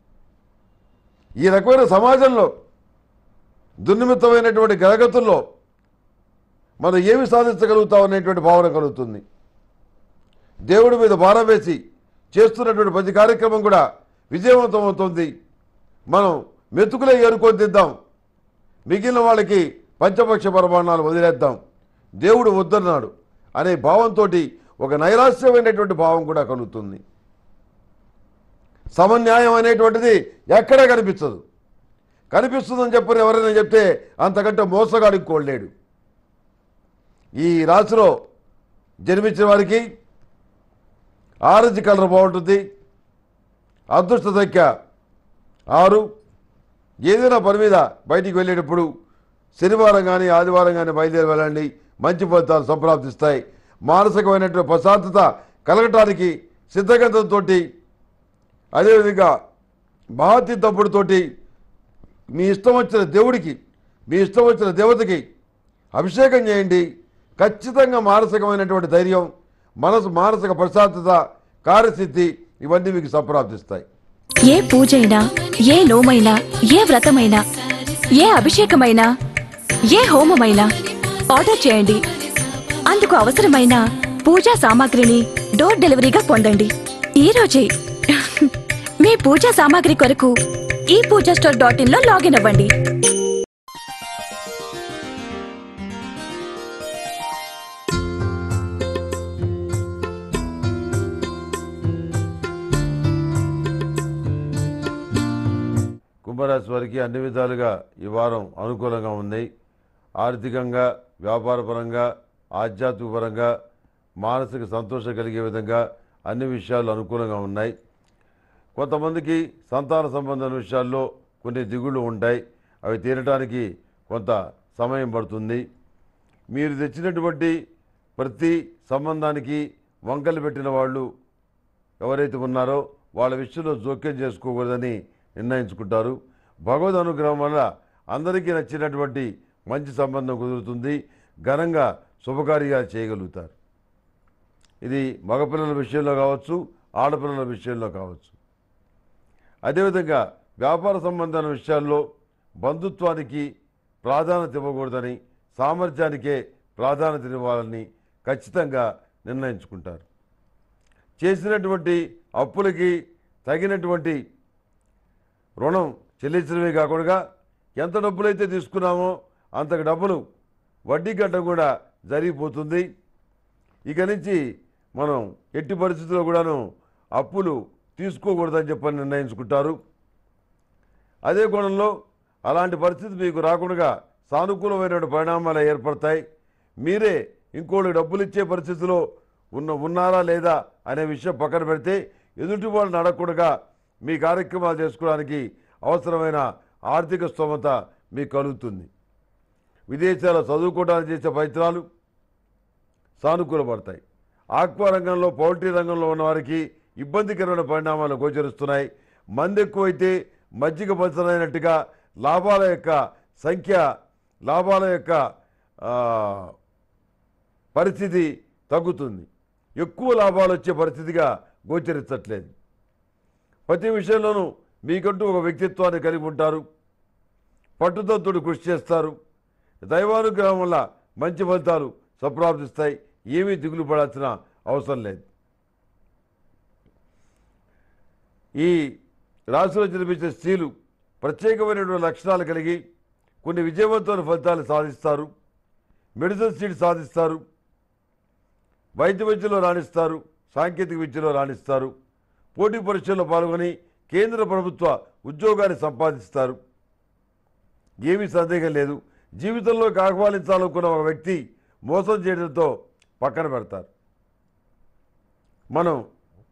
ఈ రకమైన సమాజంలో దుర్నిమిత్తమైనటువంటి గ్రహగతుల్లో మనం ఏమి సాధించగలుగుతాం అనేటువంటి భావన కలుగుతుంది దేవుడి మీద భారం వేసి చేస్తున్నటువంటి ప్రతి కార్యక్రమం కూడా విజయవంతం అవుతుంది మనం మెతుకులే ఏరుకొని తిద్దాం మిగిలిన వాళ్ళకి పంచపక్ష పరమాణాలు వదిలేద్దాం దేవుడు వద్దన్నాడు అనే భావంతో ఒక నైరాశ్యమైనటువంటి భావం కూడా కలుగుతుంది సమన్యాయం అనేటువంటిది ఎక్కడా కనిపించదు కనిపిస్తుందని చెప్పని ఎవరైనా చెప్తే అంతకంటే మోసగాడికి కోల్లేడు ఈ రాశిలో జన్మించిన వారికి ఆరెంజ్ కలర్ బాగుంటుంది అదృష్ట సంఖ్య ఆరు ఏదైనా పని మీద బయటికి వెళ్ళేటప్పుడు శనివారం కానీ ఆదివారం కానీ బయలుదేరి వెళ్ళండి మంచి ఫలితాలు సంప్రాప్తిస్తాయి మానసికమైనటువంటి ప్రశాంతత కలగటానికి సిద్ధగతంతో అదేవిధంగా మహాతి తప్పుడుతోటి మీ ఇష్టం వచ్చిన దేవుడికి మీ ఇష్టం వచ్చిన దేవతకి అభిషేకం చేయండి ఖచ్చితంగా మానసికమైనటువంటి ధైర్యం మనసు మానసిక ప్రశాంతత కార్యసిద్ధి ఇవన్నీ మీకు సంప్రాప్తిస్తాయి ఏ పూజైనా ఏ నోమైనా ఏ వ్రతమైనా ఏ అభిషేకమైనా ఏ హోమమైనా ఆర్డర్ చేయండి అందుకు అవసరమైన పూజా సామాగ్రిని డోర్ డెలివరీగా పొందండి ఈ రోజే మీ పూజా సామాగ్రి కొరకు ఈ పూజా స్టోర్ డాట్ ఇన్ లో లాగిన్ అవ్వండి కుంభరాశి వారికి అన్ని విధాలుగా ఈ వారం అనుకూలంగా ఉంది ఆర్థికంగా వ్యాపారపరంగా ఆధ్యాత్మికపరంగా మానసిక సంతోషం కలిగే విధంగా అన్ని విషయాలు అనుకూలంగా ఉన్నాయి కొంతమందికి సంతాన సంబంధం విషయాల్లో కొన్ని దిగుళ్ళు ఉంటాయి అవి తీరటానికి కొంత సమయం పడుతుంది మీరు తెచ్చినటువంటి ప్రతి సంబంధానికి వంకలు పెట్టిన వాళ్ళు ఎవరైతే ఉన్నారో వాళ్ళ విషయంలో జోక్యం చేసుకోకూడదని నిర్ణయించుకుంటారు భగవద్ అనుగ్రహం వల్ల అందరికీ నచ్చినటువంటి మంచి సంబంధం కుదురుతుంది ఘనంగా శుభకార్యాలు చేయగలుగుతారు ఇది మగపిల్లల విషయంలో కావచ్చు ఆడపిల్లల విషయంలో కావచ్చు అదేవిధంగా వ్యాపార సంబంధాల విషయాల్లో బంధుత్వానికి ప్రాధాన్యత ఇవ్వకూడదని సామర్థ్యానికే ప్రాధాన్యత ఇవ్వాలని ఖచ్చితంగా నిర్ణయించుకుంటారు చేసినటువంటి అప్పులకి తగినటువంటి రుణం చెల్లించడమే కాకుండా ఎంత డబ్బులైతే తీసుకున్నామో అంతకు డబ్బులు వడ్డీ కట్టడం కూడా జరిగిపోతుంది ఇక నుంచి మనం ఎట్టి పరిస్థితుల్లో కూడాను అప్పులు తీసుకోకూడదని చెప్పని నిర్ణయించుకుంటారు అదే కోణంలో అలాంటి పరిస్థితి మీకు రాకుండా సానుకూలమైన పరిణామాలు ఏర్పడతాయి మీరే ఇంకోటి డబ్బులు ఇచ్చే పరిస్థితిలో ఉన్న ఉన్నారా లేదా అనే విషయం పక్కన పెడితే ఎదుటి వాళ్ళని అడగకుండా మీ కార్యక్రమాలు చేసుకోవడానికి అవసరమైన ఆర్థిక స్తోమత మీకు కలుగుతుంది విదేశాల్లో చదువుకోవడానికి చేసే ప్రయత్నాలు సానుకూలపడతాయి ఆక్వా రంగంలో పౌల్ట్రీ రంగంలో ఉన్న వారికి ఇబ్బందికరమైన పరిణామాలు గోచరిస్తున్నాయి మంది ఎక్కువైతే మజ్జిగ పంచనైనట్టుగా లాభాల యొక్క సంఖ్య లాభాల యొక్క ఆ, పరిస్థితి తగ్గుతుంది ఎక్కువ లాభాలు వచ్చే పరిస్థితిగా గోచరించట్లేదు ప్రతి విషయంలోనూ మీకంటూ ఒక వ్యక్తిత్వాన్ని కలిగి ఉంటారు పట్టుదత్తుడు కృషి చేస్తారు దైవానుగ్రహం వల్ల మంచి ఫలితాలు సంప్రాప్తిస్తాయి ఏమీ దిగులు పడాల్సిన అవసరం లేదు ఈ రాశిలో జన్మించే స్త్రీలు ప్రత్యేకమైనటువంటి లక్షణాలు కలిగి కొన్ని విజయవంతమైన ఫలితాలు సాధిస్తారు మెడిసిన్ సీట్ సాధిస్తారు వైద్య విద్యలో రాణిస్తారు సాంకేతిక విద్యలో రాణిస్తారు పోటీ పరీక్షల్లో పాల్గొని కేంద్ర ప్రభుత్వ ఉద్యోగాన్ని సంపాదిస్తారు ఏమీ సందేహం లేదు జీవితంలోకి ఆహ్వానించాలనుకున్న ఒక వ్యక్తి మోసం చేయడంతో పక్కన పెడతారు మనం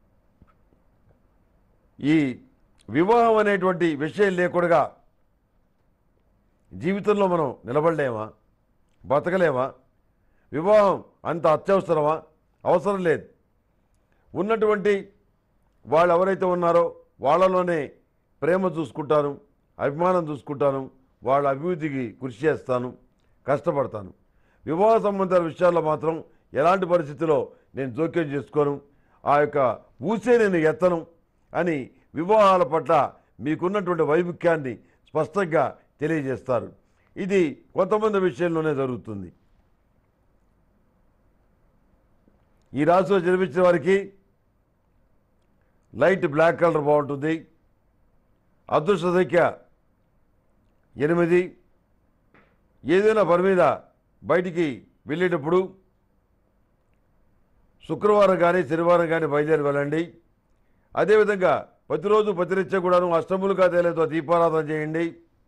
ఈ వివాహం అనేటువంటి విషయం లేకుండా జీవితంలో మనం నిలబడలేమా బతకలేమా వివాహం అంత అత్యవసరమా అవసరం లేదు ఉన్నటువంటి వాళ్ళు ఎవరైతే ఉన్నారో వాళ్ళలోనే ప్రేమ చూసుకుంటాను అభిమానం చూసుకుంటాను వాళ్ళ అభివృద్ధికి కృషి చేస్తాను కష్టపడతాను వివాహ సంబంధాల విషయాల్లో మాత్రం ఎలాంటి పరిస్థితిలో నేను జోక్యం చేసుకోను ఆ యొక్క ఊసే నేను ఎత్తను అని వివాహాల పట్ల మీకున్నటువంటి వైముఖ్యాన్ని స్పష్టంగా తెలియజేస్తారు ఇది కొంతమంది విషయంలోనే జరుగుతుంది ఈ రాశిలో జన్మించిన వారికి లైట్ బ్లాక్ కలర్ బాగుంటుంది అదృష్ట సంఖ్య ఎనిమిది ఏదైనా పని మీద బయటికి వెళ్ళేటప్పుడు శుక్రవారం కానీ శనివారం కానీ బయలుదేరి వెళ్ళండి అదేవిధంగా ప్రతిరోజు ప్రతినిత్యం కూడాను అష్టములుగా తేలేతో దీపారాధన చేయండి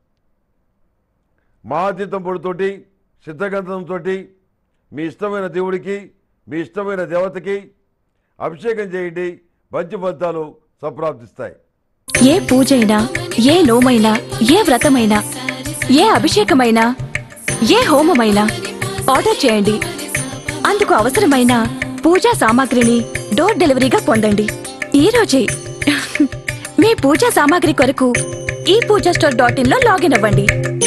మహాతీర్థం పొడితోటి సిద్ధగంధంతో మీ ఇష్టమైన దేవుడికి మీ ఇష్టమైన దేవతకి అభిషేకం చేయండి మంచి ఫలితాలు సంప్రాప్తిస్తాయి ఏ పూజైనా ఏ నోమైనా ఏ వ్రతమైనా ఏ అభిషేకమైనా ఏ హోమమైనా ఆర్డర్ చేయండి అందుకు అవసరమైన పూజా సామాగ్రిని డోర్ డెలివరీగా పొందండి ఈ రోజే మీ పూజా సామాగ్రి కొరకు ఈ పూజా స్టోర్ డాట్ ఇన్ లో లాగిన్ అవ్వండి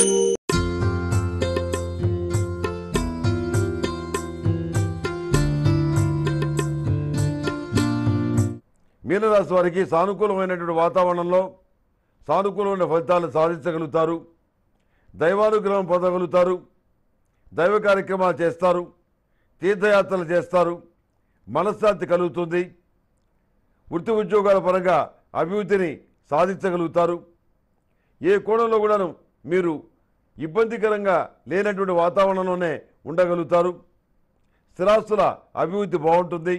మీనరాశి వారికి సానుకూలమైనటువంటి వాతావరణంలో సానుకూలమైన ఫలితాలు సాధించగలుగుతారు దైవానుగ్రహం పొందగలుగుతారు దైవ కార్యక్రమాలు చేస్తారు తీర్థయాత్రలు చేస్తారు మనశ్శాంతి కలుగుతుంది వృత్తి ఉద్యోగాల పరంగా అభివృద్ధిని సాధించగలుగుతారు ఏ కోణంలో కూడాను మీరు ఇబ్బందికరంగా లేనటువంటి వాతావరణంలోనే ఉండగలుగుతారు స్థిరాస్తుల అభివృద్ధి బాగుంటుంది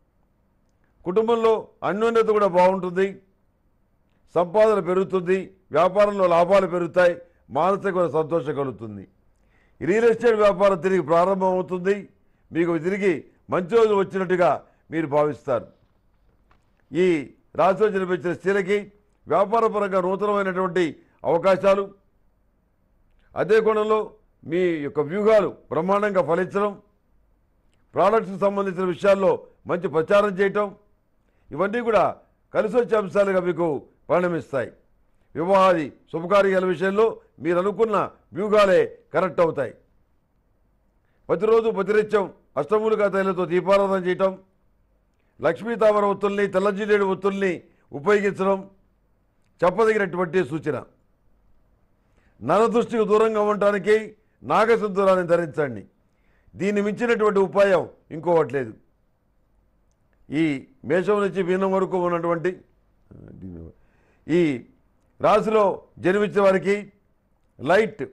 కుటుంబంలో అన్యోన్యత కూడా బాగుంటుంది సంపాదన పెరుగుతుంది వ్యాపారంలో లాభాలు పెరుగుతాయి మానసిక సంతోషం కలుగుతుంది రియల్ ఎస్టేట్ వ్యాపారం తిరిగి ప్రారంభమవుతుంది మీకు తిరిగి మంచి రోజు వచ్చినట్టుగా మీరు భావిస్తారు ఈ రాశిలో జన్మించిన స్త్రీలకి వ్యాపారపరంగా నూతనమైనటువంటి అవకాశాలు అదే కోణంలో మీ యొక్క వ్యూహాలు బ్రహ్మాండంగా ఫలించడం ప్రోడక్ట్స్కి సంబంధించిన విషయాల్లో మంచి ప్రచారం చేయటం ఇవన్నీ కూడా కలిసి వచ్చే అంశాలుగా మీకు పరిణమిస్తాయి వివాహాది శుభకార్యాల విషయంలో మీరు అనుకున్న వ్యూహాలే కరెక్ట్ అవుతాయి ప్రతిరోజు ప్రతినిత్యం అష్టమూలికా తైలతో దీపారాధన చేయటం లక్ష్మీ తామర ఒత్తుల్ని తెల్లజిల్లేడు ఒత్తుల్ని ఉపయోగించడం చెప్పదగినటువంటి సూచన నరదృష్టికి దూరంగా ఉండటానికి నాగసింధూరాన్ని ధరించండి దీన్ని మించినటువంటి ఉపాయం ఇంకొకటి లేదు ఈ మేషం నుంచి మీనం వరకు ఉన్నటువంటి ఈ రాశిలో జన్మించిన వారికి లైట్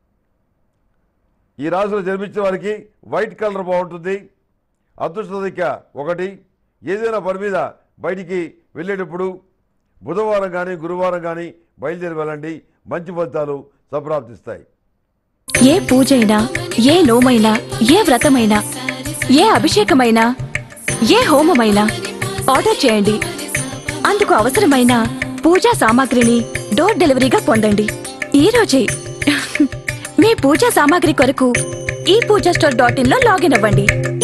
ఈ రాశిలో జన్మించిన వారికి వైట్ కలర్ బాగుంటుంది అదృష్ట సంఖ్య ఒకటి ఏదైనా పని మీద బయటికి వెళ్ళేటప్పుడు బుధవారం కానీ గురువారం కానీ బయలుదేరి వెళ్ళండి మంచి ఫలితాలు సంప్రాప్తిస్తాయి ఏ పూజైనా ఏ నోమైనా ఏ వ్రతమైనా ఏ అభిషేకమైనా ఏ హోమమైనా ఆర్డర్ చేయండి అందుకు అవసరమైన పూజా సామాగ్రిని డోర్ డెలివరీగా పొందండి ఈ రోజే మీ పూజా సామాగ్రి కొరకు ఈ పూజా స్టోర్ డాట్ ఇన్ లో లాగిన్ అవ్వండి